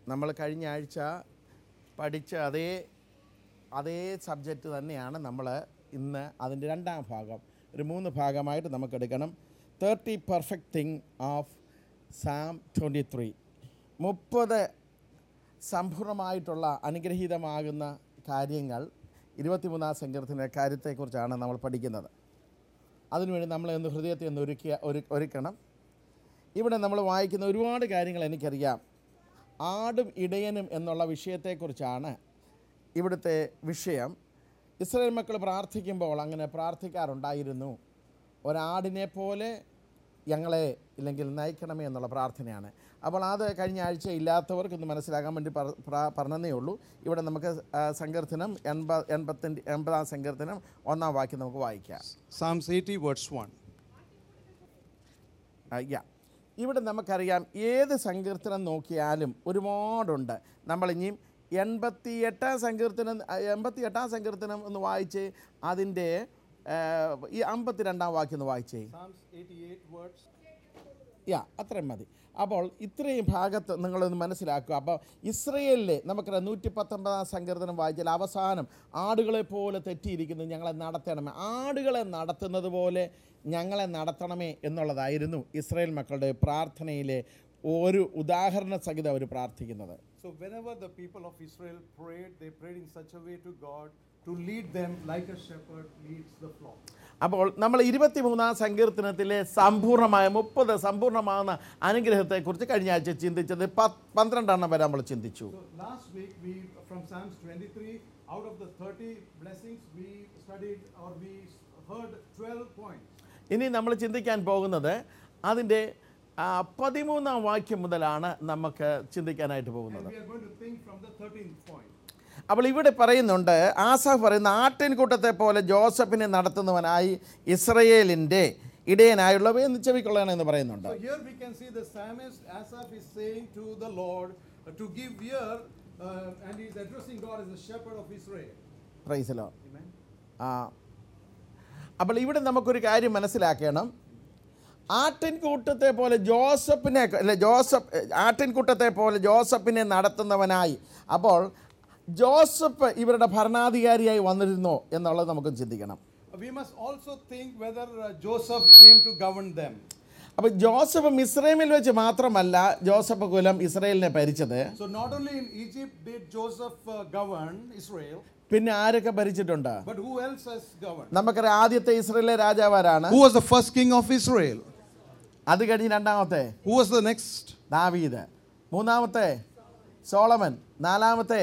നമ്മൾ കഴിഞ്ഞ ആഴ്ച പഠിച്ച അതേ അതേ സബ്ജക്റ്റ് തന്നെയാണ് നമ്മൾ ഇന്ന് അതിൻ്റെ രണ്ടാം ഭാഗം ഒരു മൂന്ന് ഭാഗമായിട്ട് നമുക്ക് എടുക്കണം thirty perfect thing of Psalm twenty three മുപ്പത് സമ്പൂർണ്ണമായിട്ടുള്ള അനുഗ്രഹീതമാകുന്ന കാര്യങ്ങൾ ഇരുപത്തിമൂന്നാം സങ്കീർത്തന കാര്യത്തെക്കുറിച്ചാണ് നമ്മൾ പഠിക്കുന്നത് അതിനുവേണ്ടി നമ്മൾ ഒന്ന് ഹൃദയത്തെ ഒന്ന് ഒരുക്കിയ ഒരു ഒരുക്കണം ഇവിടെ നമ്മൾ വായിക്കുന്ന ഒരുപാട് കാര്യങ്ങൾ എനിക്കറിയാം ആടും ഇടയനും എന്നുള്ള വിഷയത്തെക്കുറിച്ചാണ് ഇവിടുത്തെ വിഷയം ഇസ്രായേൽ മക്കൾ പ്രാർത്ഥിക്കുമ്പോൾ അങ്ങനെ പ്രാർത്ഥിക്കാറുണ്ടായിരുന്നു ഒരാടിനെ പോലെ ഞങ്ങളെ ഇല്ലെങ്കിൽ നയിക്കണമേ എന്നുള്ള പ്രാർത്ഥനയാണ് അപ്പോൾ അത് കഴിഞ്ഞ ആഴ്ച ഇല്ലാത്തവർക്ക് ഒന്ന് മനസ്സിലാക്കാൻ വേണ്ടി പറ- പ്ര- പറഞ്ഞതേ ഉള്ളൂ ഇവിടെ നമുക്ക് ആ, സങ്കീർത്തനം എൺപത് എൺപത്തിൻ്റെ എൺപതാം സങ്കീർത്തനം ഒന്നാം വാക്യം നമുക്ക് വായിക്കാം Psalms 80, verse 1. യാ ഇവിടെ നമുക്കറിയാം ഏത് സങ്കീർത്തനം നോക്കിയാലും ഒരുപാടുണ്ട് നമ്മൾ ഇനിയും എൺപത്തി എട്ടാം സങ്കീർത്തനം എൺപത്തി എട്ടാം സങ്കീർത്തനം ഒന്ന് വായിച്ച് അതിൻ്റെ ആ, ഈ അമ്പത്തി രണ്ടാം വാക്യം ഒന്ന് വായിച്ചേ Psalms 88, verse യാ അത്രയും മതി അപ്പോൾ ഇത്രയും ഭാഗത്ത് നിങ്ങളൊന്ന് മനസ്സിലാക്കുക അപ്പോൾ ഇസ്രയേലിലെ നമുക്കറിയാം നൂറ്റി പത്തൊമ്പതാം സങ്കീർത്തനം വായിച്ചാൽ അവസാനം ആടുകളെ പോലെ തെറ്റിയിരിക്കുന്നത് ഞങ്ങളെ നടത്തണമേ ആടുകളെ നടത്തുന്നത് പോലെ ഞങ്ങളെ നടത്തണമേ എന്നുള്ളതായിരുന്നു ഇസ്രയേൽ മക്കളുടെ പ്രാർത്ഥനയിലെ ഒരു ഉദാഹരണ സഹിതം അവർ പ്രാർത്ഥിക്കുന്നത് So, whenever the people of Israel prayed, they prayed in such a way to God to lead them like a shepherd leads the flock. അപ്പോൾ നമ്മൾ ഇരുപത്തിമൂന്നാം സങ്കീർത്തനത്തിലെ സമ്പൂർണ്ണമായ മുപ്പത് സമ്പൂർണ്ണമാകുന്ന അനുഗ്രഹത്തെക്കുറിച്ച് കഴിഞ്ഞ ആഴ്ച ചിന്തിച്ചത് പത്ത് പന്ത്രണ്ടെണ്ണം വരെ നമ്മൾ ചിന്തിച്ചു So, last week, we from Psalms 23, out of the 30 blessings, we studied or we heard 12 points. ഇനി നമ്മൾ ചിന്തിക്കാൻ പോകുന്നത് അതിൻ്റെ ആ, പതിമൂന്നാം വാക്യം മുതലാണ് നമുക്ക് ചിന്തിക്കാനായിട്ട് And പോകുന്നത് we are going to think from the 13th point. അപ്പോൾ ഇവിടെ പറയുന്നുണ്ട് ആസാഫ് പറയുന്ന ആട്ടിൻകൂട്ടത്തെ പോലെ ജോസഫിനെ നടത്തുന്നവനായി ഇസ്രയേലിൻ്റെ ഇടയനായുള്ളവയെ എന്ന് ചെവിക്കൊള്ളണമെന്ന് പറയുന്നുണ്ട് So, here we can see the psalmist Asaph is saying to the Lord uh, to give ear, uh, and he's addressing God as the shepherd of Israel. Praise the Lord Amen. ആ അപ്പോൾ ഇവിടെ നമുക്കൊരു കാര്യം മനസ്സിലാക്കണം ആട്ടിൻകൂട്ടത്തെ പോലെ ജോസഫിനെ അല്ല ജോസഫ് ആട്ടിൻകൂട്ടത്തെ പോലെ ജോസഫിനെ നടത്തുന്നവനായി അപ്പോൾ ജോസഫ് ഇവരുടെ ഭരണാധികാരിയായി വന്നിരുന്നോ എന്നുള്ളത് നമുക്ക് ചിന്തിക്കണം We must also think whether uh, Joseph came to govern them. അപ്പോൾ ജോസഫ് മിസ്രൈമിൽ വെച്ച് മാത്രമല്ല ജോസഫ് കുലം ഇസ്രയേലിനെ ഭരിച്ചത് So, not only in Egypt did Joseph uh, govern Israel, പിന്നെ ആരൊക്കെ ഭരിച്ചിട്ടുണ്ട് but who else has governed? നമുക്കറിയാം ആദ്യത്തെ ഇസ്രയേലിലെ രാജാവാരാണ് Who was the first king of Israel? അത് കഴിഞ്ഞ് രണ്ടാമത്തെ Who was the next? ദാവീദ് മൂന്നാമത്തെ സോളമൻ നാലാമത്തെ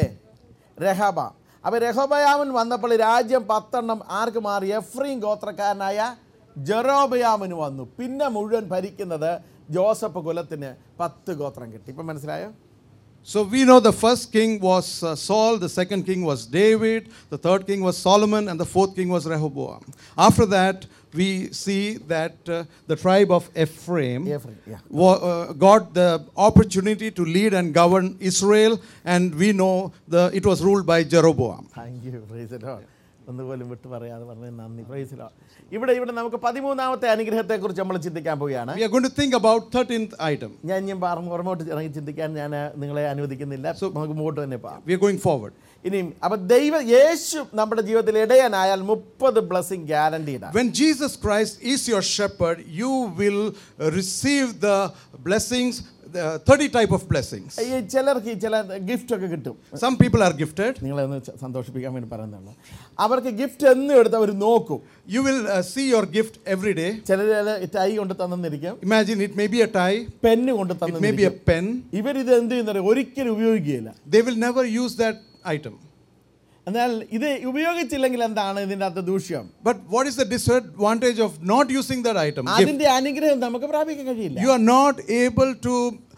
രഹബ അപ്പോൾ രഹോബയാമൻ വന്നപ്പോൾ ഈ രാജ്യം പത്തെണ്ണം ആർക്ക് മാറി എഫ്രീം ഗോത്രക്കാരനായ ജെറോബയാമിന് വന്നു പിന്നെ മുഴുവൻ ഭരിക്കുന്നത് ജോസഫ് കുലത്തിന് പത്ത് ഗോത്രം കിട്ടി ഇപ്പം മനസ്സിലായോ So we know the first king was uh, Saul, the second king was David, the third king was Solomon, and the fourth king was Rehoboam. After that, we see that uh, the tribe of Ephraim Ephraim, yeah. wa- uh, got the opportunity to lead and govern Israel, and we know the, it was ruled by Jeroboam. Thank you praise the Lord ഒന്നുപോലും വിട്ടു പറയാതെ പറഞ്ഞത് നന്ദി പ്രൈസിലോ ഇവിടെ ഇവിടെ നമുക്ക് പതിമൂന്നാമത്തെ അനുഗ്രഹത്തെക്കുറിച്ച് നമ്മൾ ചിന്തിക്കാൻ പോവുകയാണ് We are going to think about 13th item. ഞാൻ ഇനിയും പറഞ്ഞു പുറമോട്ട് ഇറങ്ങി ചിന്തിക്കാൻ ഞാൻ നിങ്ങളെ അനുവദിക്കുന്നില്ല നമുക്ക് മുമ്പോട്ട് തന്നെ പോകാം We are going forward. ഇനിയും അപ്പൊ ദൈവ യേശു നമ്മുടെ ജീവിതത്തിൽ ഇടയനായാൽ മുപ്പത് blessing guaranteed When Jesus Christ is your shepherd, you will uh, receive the blessings, the 30 type of blessings. ഈ ചിലർക്ക് ഈ ചില ഗിഫ്റ്റ് ഒക്കെ കിട്ടും Some people are gifted. നിങ്ങളെ ഒന്ന് ച- സന്തോഷിപ്പിക്കാൻ വേണ്ടി പറയുന്നതാണ് അവർക്ക് ഗിഫ്റ്റ് എന്നും എടുത്ത് അവർ നോക്കും You will uh, see your gift every day. ചിലർ ടൈ കൊണ്ട് തന്നിരിക്കും Imagine it may be a tie, pen കൊണ്ട് it may be a തന്നിരിക്കും pen. ഇവരിത് എന്ത് ചെയ്യുന്നത് ഒരിക്കലും ഉപയോഗിക്കുകയില്ല They will never use that item. എന്നാൽ ഇത് ഉപയോഗിച്ചില്ലെങ്കിൽ എന്താണ് ഇതിൻ്റെ അകത്ത് ദൂഷ്യം But what is the disadvantage of not using that item? Gift. അതിന്റെ അനുഗ്രഹം നമുക്ക് പ്രാപിക്കാൻ കഴിയില്ല You are not able to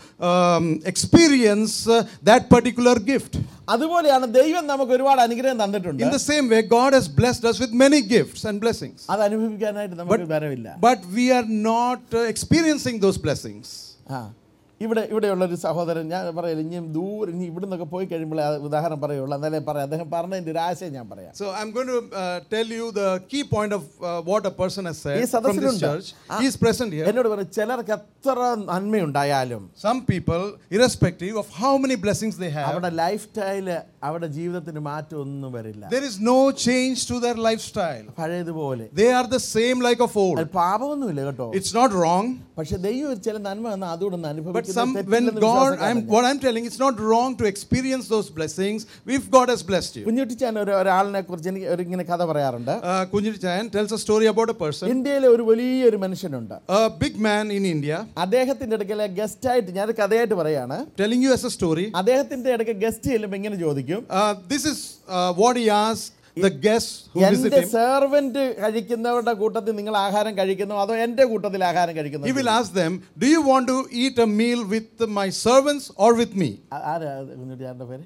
um, experience uh, that particular gift. അതുപോലെയാണ് ദൈവം നമുക്ക് ഒരുപാട് അനുഗ്രഹം തന്നിട്ടുണ്ട് In the same way, God has blessed us with many gifts and blessings. അത് അനുഭവിക്കാനായിട്ട് നമുക്ക് വരവില്ല But we are not uh, experiencing those blessings. ആ ഇവിടെ ഇവിടെയുള്ളൊരു സഹോദരൻ ഞാൻ പറയില്ല ഇനി ദൂരം ഇനി ഇവിടെ നിന്നൊക്കെ പോയി കഴിയുമ്പോൾ ആ ഉദാഹരണം പറയുള്ളൂ എന്നാലേ പറയാം അദ്ദേഹം പറഞ്ഞതിൻ്റെ ഒരു ആശയം ഞാൻ പറയാം So I'm going to uh, tell you the key point of uh, what a person has said ഈ from this സദസ്സിലുണ്ട് church. He is present here. എന്നോട് പറഞ്ഞു ചിലർക്ക് എത്ര നന്മയുണ്ടായാലും Some people, irrespective of how many blessings they have, അവരുടെ lifestyle അവരുടെ ജീവിതത്തിന് മാറ്റം ഒന്നും വരില്ല there is no change to their lifestyle. പഴയതുപോലെ They are the same like of old. അത് പാപമൊന്നുമില്ല കേട്ടോ It's not wrong, പക്ഷെ ദൈവം ഒരു ചില നന്മ വന്ന് അതുകൊണ്ട് but അനുഭവിക്കുന്നത് some when തെറ്റില്ലെന്ന് God, I'm വിശ്വാസക്കാരനാ. what I'm telling, it's not wrong to experience those blessings if God has blessed you. കുഞ്ഞുട്ടിച്ചാൻ ഒരു ഒരാളിനെ കുറിച്ച് എനിക്ക് ഒരു ഇങ്ങനെ കഥ പറയാറുണ്ട് Uh, Kunjiri Chan tells a story about a person, ഇന്ത്യയിലെ ഒരു വലിയൊരു മനുഷ്യനുണ്ട് a big man in India, അദ്ദേഹത്തിന്റെ ഇടയ്ക്കലെ ഗസ്റ്റായിട്ട് ഞാൻ കഥയായിട്ട് പറയാണ് telling you as a story. അദ്ദേഹത്തിന്റെ ഇടയ്ക്ക് ഗസ്റ്റ് ചെല്ലുമ്പോൾ ഇങ്ങനെ ചോദിക്കും Uh, this is uh, what he asked the guests who visit എന്റെ him. സെർവന്റ് കഴിക്കുന്നവരുടെ കൂട്ടത്തിൽ നിങ്ങൾ ആഹാരം കഴിക്കുന്നോ അതോ എന്റെ കൂട്ടത്തിൽ ആഹാരം He കഴിക്കുന്നോ will ask them, Do you want to eat a meal with my servants or with me? ആ- ആരാ അത് കുഞ്ഞുട്ടിയാരുടെ പേര്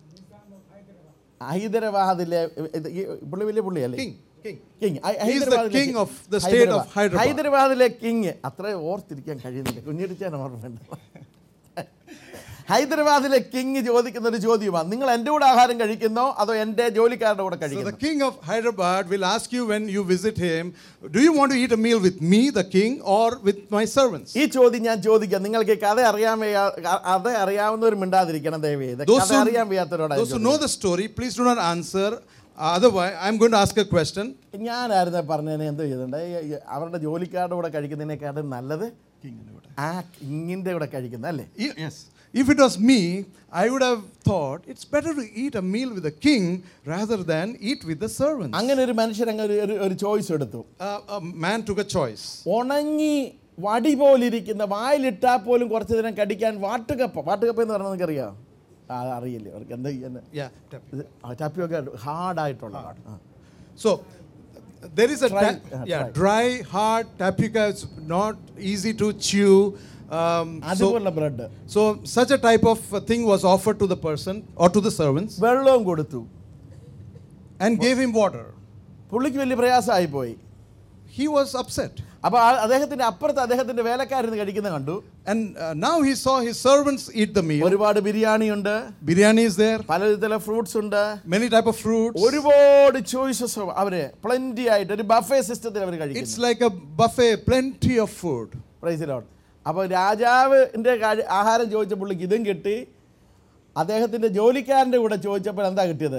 ഹൈദരാബാദിലെ ഇത് ഈ പുള്ളി വലിയ പുള്ളിയല്ലേ King. King. King high- He is the ഹൈദരാബാദിലെ king Ki- of the state of Hyderabad. Hyderabad. ഹൈദരാബാദിലെ കിങ് അത്ര ഓർത്തിരിക്കാൻ കഴിയുന്നില്ല കുഞ്ഞിടിച്ചാൻ ഓർമ്മയുണ്ട് ഹൈദരാബാദിലെ കിങ് ചോദിക്കുന്ന ഒരു ചോദ്യമാണ് നിങ്ങൾ എൻ്റെ കൂടെ ആഹാരം കഴിക്കുന്നോ അതോ എൻ്റെ ജോലിക്കാരുടെ കൂടെ So the കഴിക്കുന്നോ king of Hyderabad will ask you when you visit him, Do you want to eat a meal with me, the king, or with my servants? ഈ ചോദ്യം ഞാൻ ചോദിക്കാം നിങ്ങൾക്ക് ഈ കഥ അറിയാൻ വയ്യാ കഥ അറിയാവുന്നവർ മിണ്ടാതിരിക്കണം ദയവേ ഇത് Those കഥ അറിയാൻ വയ്യാത്തവരോട് Those who know the story, please do not answer. Otherwise, I'm going to ask a question. ഞാനായിരുന്നു പറഞ്ഞതിന് എന്ത് ചെയ്തിട്ടുണ്ട് ഈ- ഈ അവരുടെ ജോലിക്കാരുടെ കൂടെ കഴിക്കുന്നതിനേക്കാളും നല്ലത് ആ കിങ്ങിൻ്റെ കൂടെ കഴിക്കുന്ന അല്ലേ Ye- Yes. If it was me, I would have thought it's better to eat a meal with the king rather than eat with the servants. അങ്ങനെ ഒരു മനുഷ്യൻ അങ്ങ് ഒരു- ഒരു ഒരു ചോയ്സ് എടുത്തു Uh, a man took a choice. ഉണങ്ങി വടി പോലിരിക്കുന്ന വായിലിട്ടാൽ പോലും കുറച്ച് നേരം കടിക്കാൻ വാട്ടുകപ്പ വാട്ടുകപ്പ എന്ന് പറഞ്ഞാൽ നിങ്ങൾക്കറിയാം ആ അറിയില്ലേ അവർക്ക് എന്താ ചെയ്യുന്നത് Yeah. tap. ടപ്പിയൊക്കെ ഹാർഡായിട്ടുള്ള പാട്ട് ആ. So there is a Dry- ta- uh, yeah dry. dry hard tapioca. It's not easy to chew. Um, so, അതുപോലുള്ള bread so such a type of uh, thing was offered to the person or to the servants വെള്ളവും കൊടുത്തു and gave him water. പുള്ളിക്ക് വലിയ പ്രയാസമായി പോയി He was upset. അപ്പോൾ അദ്ദേഹത്തിന്റെ അപ്പുറത്ത് അദ്ദേഹത്തിന്റെ വേലക്കാരിന്ന് കഴിക്കുന്ന കണ്ടു And uh, now he saw his servants eat the meal. ഒരുപാട് ബിരിയാണി ഉണ്ട് Biryani is there, പല വിധത്തിലുള്ള ഫ്രൂട്ട്സ് ഉണ്ട് many type of fruits. ഒരുപാട് ചോയ്സസ് അവര് പ്ലന്റി ആയിട്ട് ഒരു ബഫേ സിസ്റ്റത്തിൽ അവർ It's കഴിക്കുന്നു like a buffet, plenty of food. പ്രൈസിലോട്ട് അപ്പോൾ രാജാവിൻ്റെ കാര്യം ആഹാരം ചോദിച്ച പുള്ളിക്ക് ഇതും കിട്ടി അദ്ദേഹത്തിൻ്റെ ജോലിക്കാരൻ്റെ കൂടെ ചോദിച്ചപ്പോൾ എന്താ കിട്ടിയത്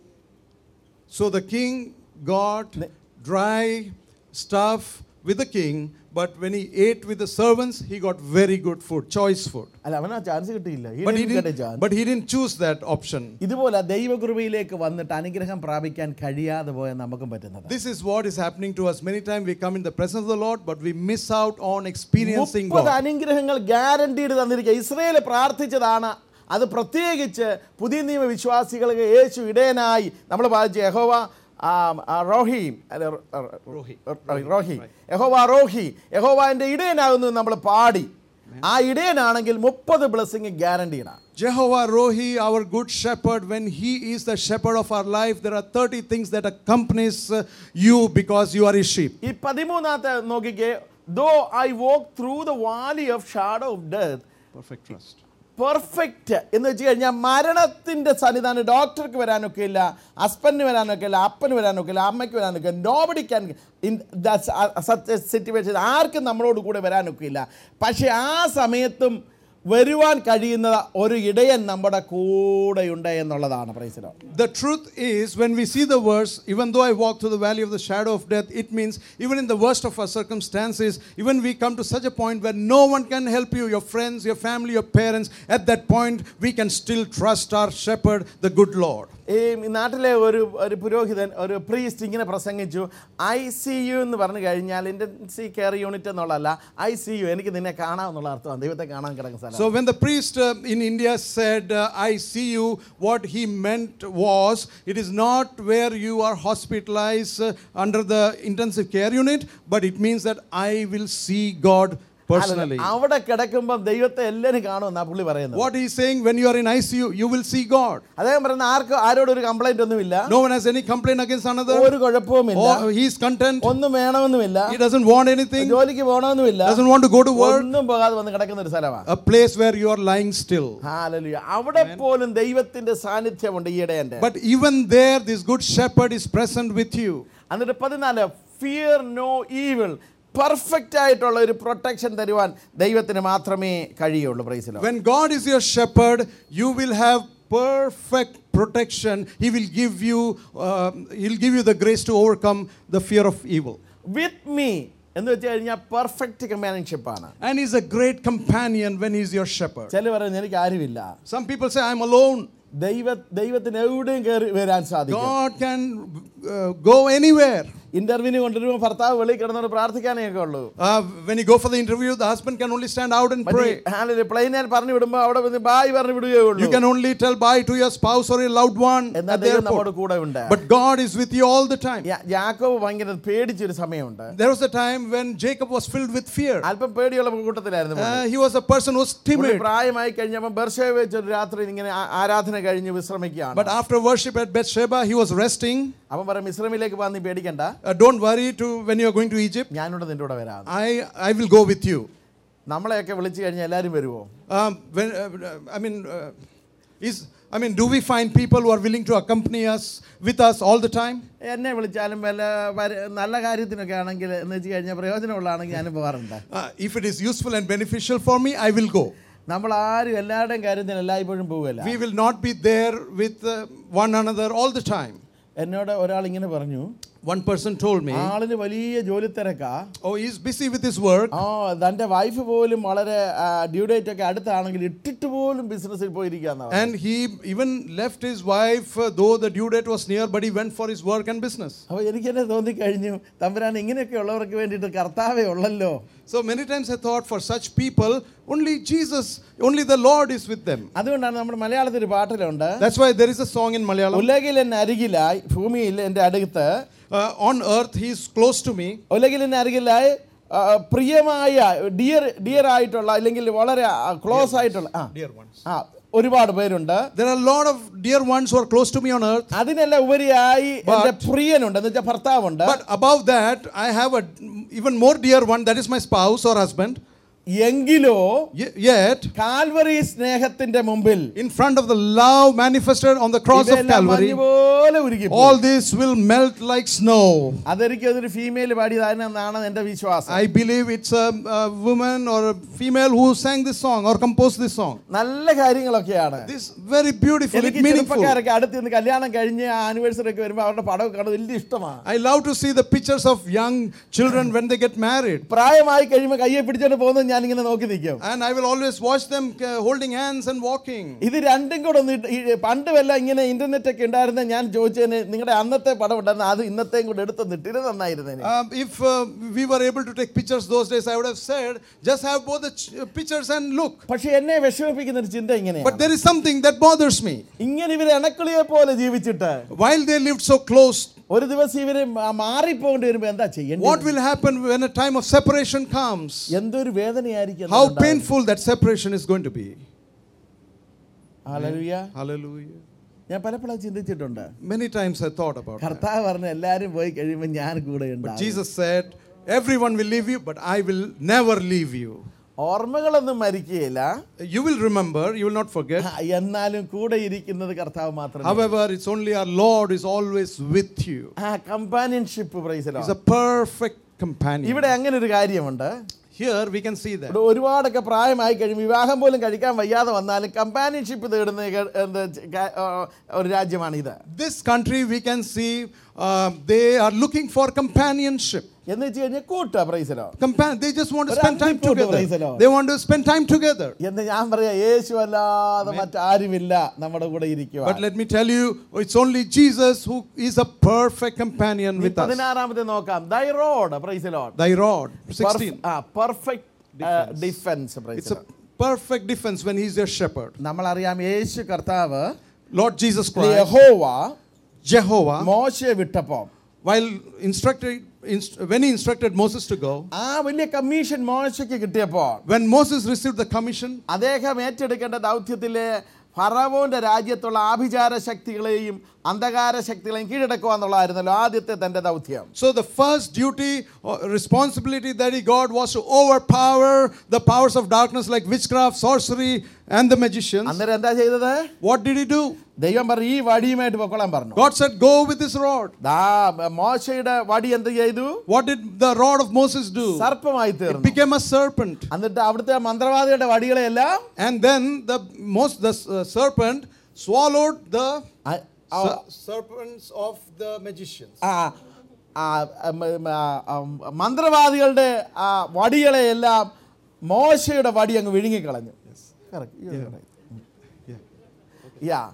So the king got Ne- dry stuff with the king, but when he ate with the servants, he got very good food, choice food. അല്ല അവന് ആ ചാൻസ് കിട്ടിയില്ല He But he didn't get a didn't, chance. but he didn't choose that option. ഇതുപോലെ ദൈവകൃപയിലേക്ക് വന്നിട്ട് അനുഗ്രഹം പ്രാപിക്കാൻ കഴിയാതെ പോയ നമുക്കും പറ്റുന്നത് This is what is happening to us. Many times we come in the presence of the Lord, but we miss out on experiencing മുപ്പത് God. അനുഗ്രഹങ്ങൾ ഗ്യാരണ്ടീഡ് തന്നിരിക്കുക ഇസ്രയേൽ പ്രാർത്ഥിച്ചതാണ് അത് പ്രത്യേകിച്ച് പുതിയ നിയമ വിശ്വാസികൾക്ക് യേശു ഇടയനായി നമ്മൾ വായിച്ച യഹോവ ആ, ആ, റോഹിയും അല്ല, റോ- റോഹി. റോഹി യഹോവ റോഹി യഹോവാന്റെ ഇടയനാകുന്നു എന്ന് നമ്മൾ പാടി ആ ഇടയനാണെങ്കിൽ മുപ്പത് ബ്ലെസ്സിങ് ഗ്യാരണ്ടീഡാണ് Jehovah Rohi, our good shepherd, when he is the shepherd of our life, there are 30 things that accompanies uh, you because you are his sheep. ഈ പതിമൂന്നാമത്തെ നോക്കിക്കേ though I walk through the valley of shadow of death Perfect trust. Perfect എന്ന് വെച്ച് കഴിഞ്ഞാൽ മരണത്തിൻ്റെ സന്നിധാനം ഡോക്ടർക്ക് വരാനൊക്കെ ഇല്ല ഹസ്ബൻഡിന് വരാനൊക്കെ ഇല്ല അപ്പന് വരാനൊക്കെ ഇല്ല അമ്മയ്ക്ക് വരാനൊക്കെ nobody can in such situation ആർക്കും നമ്മളോട് കൂടെ വരാനൊക്കെ ഇല്ല പക്ഷേ ആ സമയത്തും വരുവാൻ കഴിയുന്ന ഒരു ഇടയൻ നമ്മുടെ കൂടെയുണ്ട് എന്നുള്ളതാണ് പ്രൈസിലോ The truth is, when we see the verse, even though I walk through the valley of the shadow of death, it means even in the worst of our circumstances, even we come to such a point where no one can help you, your friends, your family, your parents, at that point, we can still trust our shepherd, the good Lord. ഈ നാട്ടിലെ ഒരു ഒരു പുരോഹിതൻ ഒരു priest ഇങ്ങനെ പ്രസംഗിച്ചു I see U എന്ന് പറഞ്ഞു കഴിഞ്ഞാൽ ഇൻറ്റൻസി കെയർ യൂണിറ്റ് എന്നുള്ളതല്ല ഐ സി യു എനിക്ക് നിന്നെ കാണാമെന്നുള്ള അർത്ഥമാണ് ദൈവത്തെ കാണാൻ കിടക്കുന്ന സ്ഥലം So when the priest uh, in India said, uh, I see you, what he meant was, it is not where you are hospitalized uh, under the intensive care unit, but it means that I will see God personally. അവിടെ കിടക്കുമ്പോൾ ദൈവത്തെ എല്ലാവരും കാണുമെന്നാ പുള്ളി പറയുന്നത് What he's saying, when you are in ICU, you will see God. അദ്ദേഹം പറയുന്ന ആർക്കും ആരോടും ഒരു കംപ്ലൈന്റ് ഒന്നുമില്ല No one has any complaint against another. ഒരു കുഴപ്പവുമില്ല Or he's content. ഒന്നും വേണമെന്നുമില്ല He doesn't want anything. ജോലിക്ക് പോകണമെന്നുമില്ല Doesn't want to go to work. ഒന്നും പോകാതെ വന്ന് കിടക്കുന്ന ഒരു സ്ഥലമാണ് A place where you are lying still. ഹാലലുയ അവിടെ പോലും ദൈവത്തിന്റെ സാന്നിധ്യമുണ്ട് ഈയിടെ എൻ്റെ But even there, this good shepherd is present with you. എന്നിട്ട് പതിനാല് ഫിയർ നോ ഈവിൾ പെർഫെക്റ്റ് ആയിട്ടുള്ള ഒരു പ്രൊട്ടക്ഷൻ തരുവാൻ ദൈവത്തിന് മാത്രമേ കഴിയുള്ളൂ praise the Lord When God is your shepherd, you will have perfect protection. He will give you, uh, He'll give you the grace to overcome the fear of evil. With me എന്ന് വെച്ച് കഴിഞ്ഞാൽ perfect companionship ആണ് And He's a great companion when He's your shepherd. ചില പറയുന്നത് എനിക്ക് ആരുമില്ല Some people say, I'm alone. ദൈവ ദൈവത്തിന് എവിടെയും കയറി വരാൻ സാധിക്കും God can uh, go anywhere. ഇന്റർവ്യൂവിന് കൊണ്ടുവരുമ്പോൾ ഭർത്താവ് വെളിയിൽ കിടന്നോണ്ട് പ്രാർത്ഥിക്കാനൊക്കെ ഉള്ളൂ Uh, when you go for the interview, the husband can only stand out and pray. പ്ലെയിനിൽ പറഞ്ഞു വിടുമ്പോൾ അവിടെ വന്ന് ബായ് പറഞ്ഞു വിടുകയേ You ഉള്ളൂ can only tell bye to your spouse or your loved one എന്നാൽ at the ദൈവം നമ്മോട് airport. കൂടെ ഉണ്ട് But God is with you all the time. യാ- യാക്കോബ് ഭയങ്കര പേടിച്ചൊരു സമയമുണ്ട് There was a time when Jacob was filled with fear. അല്പം പേടിയുള്ള കൂട്ടത്തിലായിരുന്നു പുള്ളി. Uh, he was a person who was പുള്ളി timid. പ്രായമായി കഴിഞ്ഞപ്പോൾ ബർഷയെ വെച്ച് ഒരു രാത്രി ഇങ്ങനെ ആ- ആരാധന കഴിഞ്ഞ് വിശ്രമിക്കുകയാണ് But after worship at Bathsheba, he was resting. അവൻ പറയും മിശ്രമിലേക്ക് പോകാൻ നീ പേടിക്കണ്ട Uh, don't worry to when you are going to Egypt. ഞാനിവിടെ നിന്റെ കൂടെ വരാം I, I will go with you. നമ്മളെയൊക്കെ വിളിച്ചു കഴിഞ്ഞാൽ എല്ലാവരും വരുമോ Um, when, uh, I mean, uh, is, I mean, do we find people who are willing to accompany us with us all the time? എന്നെ വിളിച്ചാലും വല്ല വര- നല്ല കാര്യത്തിനൊക്കെ ആണെങ്കിൽ എന്ന് വെച്ച് കഴിഞ്ഞാൽ പ്രയോജനമുള്ളതാണെങ്കിൽ ഞാനും പോകാറുണ്ട് Uh, if it is useful and beneficial for me, I will go. നമ്മൾ ആരും എല്ലാവരുടെയും കാര്യത്തിന് എല്ലായ്പ്പോഴും പോവുകയല്ല We will not be there with uh, one another all the time. എന്നോട് ഒരാൾ ഇങ്ങനെ പറഞ്ഞു One person told me, ആളിന് വലിയ ജോലി തിരക്കാ Oh, he's busy with his work. ആ തൻ്റെ വൈഫ് പോലും വളരെ ഡ്യൂ ഡേറ്റ് ഒക്കെ അടുത്താണെങ്കിൽ ഇട്ടിട്ട് പോലും ബിസിനസ്സിൽ പോയിരിക്കാന്ന് And he even left his wife, uh, though the due date was near, but he went for his work and business. അപ്പോൾ എനിക്ക് തന്നെ തോന്നിക്കഴിഞ്ഞു തമ്പുരാൻ ഇങ്ങനെയൊക്കെ ഉള്ളവർക്ക് വേണ്ടിയിട്ട് കർത്താവേ ഉള്ളല്ലോ So many times I thought for such people, only Jesus, only the Lord is with them. അതുകൊണ്ടാണ് നമ്മുടെ മലയാളത്തിൽ ഒരു പാട്ടിലുണ്ട് That's why there is a song in Malayalam. ഉലകിൽ എന്നെ അരികിലായി ഭൂമിയിൽ എൻ്റെ അടുത്ത് Uh, on earth, he is close to me. ഉലകിൽ എന്നെ അരികിലായി ആ, പ്രിയമായ ഡിയർ ഡിയർ ആയിട്ടുള്ള അല്ലെങ്കിൽ വളരെ ക്ലോസ് ആയിട്ടുള്ള ആ Dear ones. ആ ഒരുപാട് പേരുണ്ട് There are a lot of dear ones who are close to me on earth. അതിനെല്ലാം ഉപരിയായി എൻ്റെ പ്രിയനുണ്ട് എന്ന് വെച്ചാൽ ഭർത്താവുണ്ട് But above that, I have a even more dear one, that is my spouse or husband. എങ്കിലോ Ye- Yet, കാൽവറി സ്നേഹത്തിന്റെ മുമ്പിൽ in front of the love manifested on the cross of ഇതെല്ലാം Calvary, മഞ്ഞ് പോലെ ഉരുകി പോകും. all this will melt like snow. അതൊരിക്കലും അതൊരു ഫീമെയിൽ പാടിയതാണെന്നാണ് എന്റെ വിശ്വാസം I believe it's a, a woman or a female who sang this song or composed this song. നല്ല കാര്യങ്ങളൊക്കെയാണ് This very beautiful, it's എനിക്ക് meaningful. ചെറുപ്പക്കാരൊക്കെ അടുത്ത് നിന്ന് കല്യാണം കഴിഞ്ഞ് ആനിവേഴ്സറി ഒക്കെ വരുമ്പോൾ അവരുടെ പടമൊക്കെ കാണുന്നത് വലിയ ഇഷ്ടമാണ് I love to see the pictures of young children when they get married. പ്രായമായി കഴിയുമ്പോൾ കയ്യെ പിടിച്ചോണ്ട് പോകുന്നത് ഞാൻ ഇങ്ങനെ നോക്കി നിൽക്കും And I will always watch them uh, holding hands and walking. ഇത് രണ്ടും കൂടെ ഒന്ന് ഇട്ട് ഈ പണ്ട് വല്ല ഇങ്ങനെ ഇന്റർനെറ്റ് ഒക്കെ ഉണ്ടായിരുന്ന ഞാൻ ചോദിച്ചതിന് നിങ്ങളുടെ അന്നത്തെ പടം ഉണ്ടായിരുന്ന അത് ഇന്നത്തെയും കൂടെ എടുത്തൊന്ന് ഇട്ടിട്ട് നന്നായിരുന്നേനെ Um, if uh, we were able to take pictures those days, I would have said, just have both the ch- uh, pictures and look. പക്ഷെ എന്നെ വിഷമിപ്പിക്കുന്ന ഒരു ചിന്ത But ഇങ്ങനെയാണ് there is something that bothers me. ഇങ്ങനെ ഇവര് ഇണക്കിളിയെ പോലെ ജീവിച്ചിട്ട് While they lived so close, ഒരു ദിവസം ഇവര് മാ- മാറിപ്പോകേണ്ടി വരുമ്പോ എന്താ ചെയ്യേണ്ടത് what will happen when a time of separation comes? എന്തൊരു വേദനയായിരിക്കും How അതുണ്ടാവുക. painful that separation is going to be. Hallelujah. Hallelujah. ഞാൻ പലപ്പോഴും ചിന്തിച്ചിട്ടുണ്ട് Many times I thought about that. കർത്താവ് പറഞ്ഞ എല്ലാരും പോയി കഴിയുമ്പോൾ ഞാൻ കൂടെ But ഉണ്ടാവും Jesus said, Everyone will leave you, but I will never leave you. ഓർമ്മകളൊന്നും മരിക്കുകയില്ല You will remember, you will not forget. ആ, എന്നാലും കൂടെ ഇരിക്കുന്നത് കർത്താവ് മാത്രമേ However, it's only our Lord is always with you. ആ companionship praise the Lord He's a perfect companion. ഇവിടെ അങ്ങനെ ഒരു കാര്യമുണ്ട് Here we can see that. ഇവിടെ ഒരുപാടൊക്കെ പ്രായമായി കഴിയും വിവാഹം പോലും കഴിക്കാൻ വയ്യാതെ വന്നാലും കമ്പാനിയൻഷിപ്പ് തേടുന്ന ഏക- എന്ത് ക- ആ, ഒരു രാജ്യമാണ് ഇത് This country we can see uh, they are looking for companionship. എന്ന് വെച്ച് കഴിഞ്ഞാൽ കൂട്ട പ്രൈസലോ Compan- they just want to ഒരു spend time അന്തിക്കൂട്ട് praise the together. Lord. They want to spend time together. എന്ന് ഞാൻ പറയാ യേശു അല്ലാതെ മറ്റാരുമില്ല നമ്മുടെ കൂടെ ഇരിക്കുക But let me tell you, it's only Jesus who is a perfect companion with us. പതിനാറാമത്തെ നോക്കാം thy rod praise Lord Thy rod, 16. ആ perfect defence It's praise a perfect defense when he's your shepherd. നമ്മൾ അറിയാം യേശു കർത്താവ് Lord Jesus Christ, യഹോവ Jehovah, മോശയെ വിട്ടപ്പോ while instructing, inst- when he instructed Moses to go, ആ വലിയ കമ്മീഷൻ മോശയ്ക്ക് കിട്ടിയപ്പോൾ when Moses received the commission, അദ്ദേഹം ഏറ്റെടുക്കേണ്ട ദൗത്യത്തിലെ ഫറവോന്റെ രാജ്യത്തുള്ള ആഭിചാര ശക്തികളെയും അന്ധകാര ശക്തികളെയും കീഴടക്കുക എന്നുള്ളതായിരുന്നല്ലോ ആദ്യത്തെ തന്റെ ദൗത്യം so the first duty or responsibility that he got was to overpower the powers of darkness like witchcraft, sorcery, and the magicians. അന്നേരം എന്താ ചെയ്തത് What did he do? ദൈവം പറഞ്ഞു ഈ വടിയുമായിട്ട് പൊക്കോളാൻ പറഞ്ഞു God said, Go with this rod. ദാ മോശയുടെ വടി എന്ത് ചെയ്തു What did the rod of Moses do? സർപ്പമായി It തീർന്നു became a serpent. എന്നിട്ട് അവിടുത്തെ മന്ത്രവാദിയുടെ വടികളെല്ലാം And then the most the uh, serpent swallowed the അ- ആ- ser- serpents of the magicians. ആ ആ, ഉം, ഉം, ആ, ഉം, മന്ത്രവാദികളുടെ ആ വടികളെയെല്ലാം മോശയുടെ വടി അങ്ങ് വിഴുങ്ങിക്കളഞ്ഞു Correct. You are right. Yeah.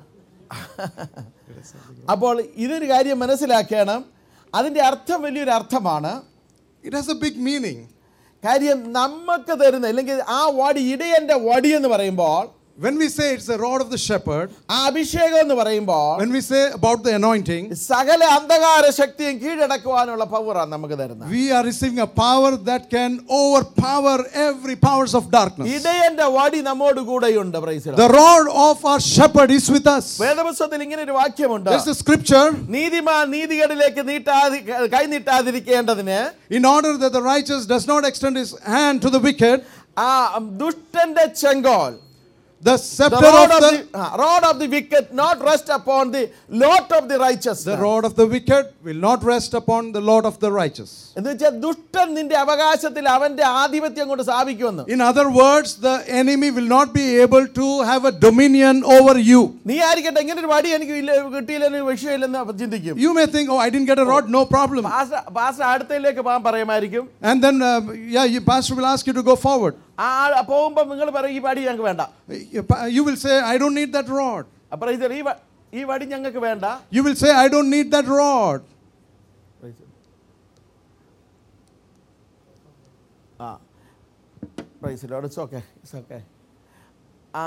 അപ്പോൾ ഇതൊരു കാര്യം മനസ്സിലാക്കണം അതിൻ്റെ അർത്ഥം വലിയൊരു അർത്ഥമാണ് It has a big meaning. കാര്യം നമുക്ക് തരുന്ന അല്ലെങ്കിൽ ആ വടി ഇടയൻ്റെ വടി എന്ന് പറയുമ്പോൾ When we say it's the rod of the shepherd, ആ അഭിഷേകം എന്ന് പറയുമ്പോൾ when we say about the anointing, സകല അന്ധകാര ശക്തിയും കീഴടക്കുവാനുള്ള പവറാണ് നമുക്ക് തരുന്നത് we are receiving a power that can overpower every powers of darkness. ഇടയന്റെ വടി നമ്മോട് കൂടെയുണ്ട് praise The rod of our shepherd is with us. വേദപുസ്തകത്തിൽ ഇങ്ങനെ ഒരു വാക്യമുണ്ട് There's a scripture നീതിമാൻ നീതികേടിലേക്ക് നീട്ടാതി കൈ നീട്ടാതിരിക്കേണ്ടതിന് in order that the righteous does not extend his hand to the wicked, ആ ദുഷ്ടന്റെ ചെങ്കോൽ the the scepter rod of of the the ah, rod of the wicked not rest upon the lot of the righteous the rod of the wicked will not rest upon the Lord of the righteous. എന്ന് വെച്ചാൽ ദുഷ്ടൻ നിന്റെ അവകാശത്തിൽ അവന്റെ ആധിപത്യം കൊണ്ട് സ്ഥാപിക്കുമെന്ന് In other words, the enemy will not be able to have a dominion over you. നീ ആയിരിക്കട്ടെ ഇങ്ങനെ ഒരു വടി എനിക്ക് ഇല്ല കിട്ടിയില്ലെന്ന് വിഷയമില്ലെന്ന് ചിന്തിക്കും You may think, oh, I didn't get a rod, no problem. Pastor pastor അടുത്തതിലേക്ക് പോകാൻ പറയുമായിരിക്കും And then, uh, yeah, you, pastor will ask you to go forward. ആ ആ പോകുമ്പോൾ നിങ്ങൾ പറയും ഈ വടി ഞങ്ങൾക്ക് വേണ്ട You pa- you will say, I don't need that rod. അപ്പോൾ ഇത് ഈ വ- ഈ വടി ഞങ്ങൾക്ക് വേണ്ട You will say, I don't need that rod. ആ praise Lord it's okay it's okay ആ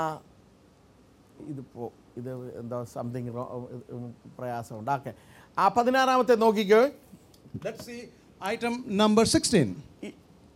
ഇതിപ്പോ ഇത് എന്തോ സംതിങ് പ്രയാസമുണ്ട് ഓക്കെ ആ പതിനാറാമത്തെ നോക്കിക്കോ Let's see item number 16.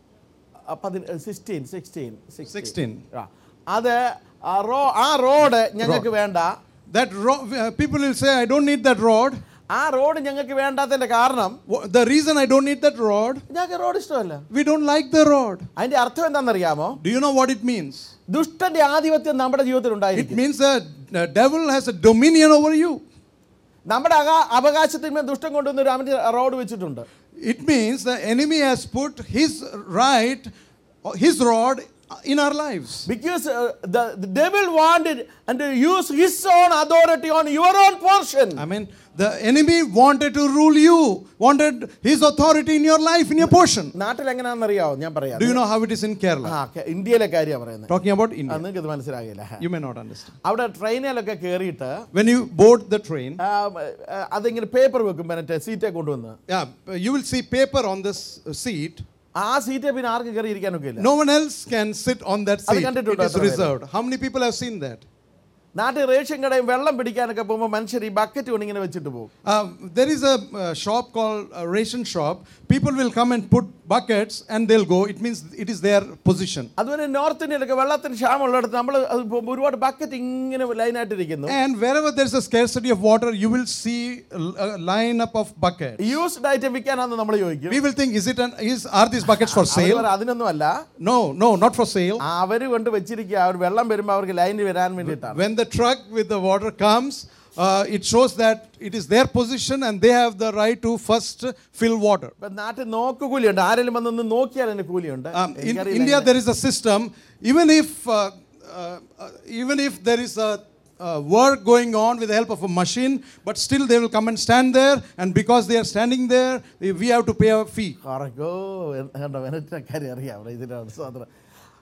Sixteen sixteen 16. ആ അത് ആ റോ ആ റോഡ് ഞങ്ങൾക്ക് വേണ്ട That ro- uh, people will say, I don't need that rod. ആ റോഡ് ഞങ്ങൾക്ക് വേണ്ടാത്തതിന്റെ കാരണം Wha- The reason I don't need that rod, ഞങ്ങൾക്ക് റോഡ് ഇഷ്ടമല്ല we don't like the rod. അതിന്റെ അർത്ഥം എന്താണെന്നറിയാമോ Do you know what it means? ദുഷ്ടന്റെ ആധിപത്യം നമ്മുടെ ജീവിതത്തിൽ It ഉണ്ടായിരിക്കും means that the devil has a dominion over you. നമ്മുടെ അകാ അവകാശത്തിന്മേൽ ദുഷ്ടം കൊണ്ടുവന്നൊരു അവന്റെ റോഡ് വെച്ചിട്ടുണ്ട് It means the enemy has put his right, uh, his rod in our lives. Because uh, the, the devil wanted and to use his own authority on your own portion. I mean, the enemy wanted to rule you, wanted his authority in your life, in your portion. നാട്ടിൽ എങ്ങനെയാണെന്നറിയാവോ ഞാൻ പറയാം Do you know how it is in ആ Kerala? Okay ഇന്ത്യയിലെ കാര്യമാണ് പറയുന്നത് Talking about ആ, India. നിങ്ങൾക്ക് ഇത് മനസ്സിലാകില്ല You may not understand. അവിടെ ട്രെയിനിലൊക്കെ കയറിയിട്ട് When you board the train, ആ, ആ, അതിങ്ങനെ പേപ്പർ വെക്കും മറ്റേ സീറ്റേ കൊണ്ടുവന്ന് yeah, you will see paper on this uh, seat. ആ സീറ്റേ പിന്നെ ആർക്കും കയറി ഇരിക്കാനൊക്കെ ഇല്ല No one else can sit on that അത് seat. കണ്ടിട്ടുണ്ടോ It is എത്ര പേര്? reserved. How many people have seen that? നാട്ടിൽ റേഷൻ കടയും വെള്ളം പിടിക്കാനൊക്കെ പോകുമ്പോൾ മനുഷ്യർ ഈ ബക്കറ്റ് കൊണ്ട് ഇങ്ങനെ വെച്ചിട്ട് പോകും Uh, there is a uh, shop called a ration shop. People will come and put buckets and they'll go. It means it is their position. അതുപോലെ നോർത്ത് ഇന്ത്യയിലൊക്കെ വെള്ളത്തിന് ക്ഷാമമുള്ളിടത്ത് നമ്മൾ അത് പോകുമ്പോൾ ഒരുപാട് ബക്കറ്റ് ഇങ്ങനെ ലൈനായിട്ട് ഇരിക്കുന്നു And wherever there's a scarcity of water, you will see a a lineup of buckets. Used item വിൽക്കാനാന്ന് നമ്മൾ ചോദിക്കും We will think, is it an, is, are these buckets for അവര് sale? പറയും, അതിനൊന്നും അല്ല No, no, not for sale. അവര് കൊണ്ട് വെച്ചിരിക്കുക അവർ വെള്ളം വരുമ്പോൾ അവർക്ക് ലൈനിൽ വരാൻ വേണ്ടിയിട്ടാണ് When the truck with the water comes, uh, it shows that it is their position and they have the right to first fill water. ഇപ്പൊ നാട്ടിൽ നോക്കുകൂലിയുണ്ട് ആരെങ്കിലും വന്നൊന്ന് നോക്കിയാൽ അതിന് കൂലിയുണ്ട് Um, in എനിക്കറിയില്ല India, എങ്ങനെ. there is a system. Even if, uh, uh, uh, even if there is a uh, work going on with the help of a machine, but still they will come and stand there, and because they are standing there, we have to pay a fee. കറക്കോ കണ്ടോ വെനറ്റിനെ കാര്യം അറിയാം അവിടെ ഇതിനാണ് സ്വാതന്ത്ര്യം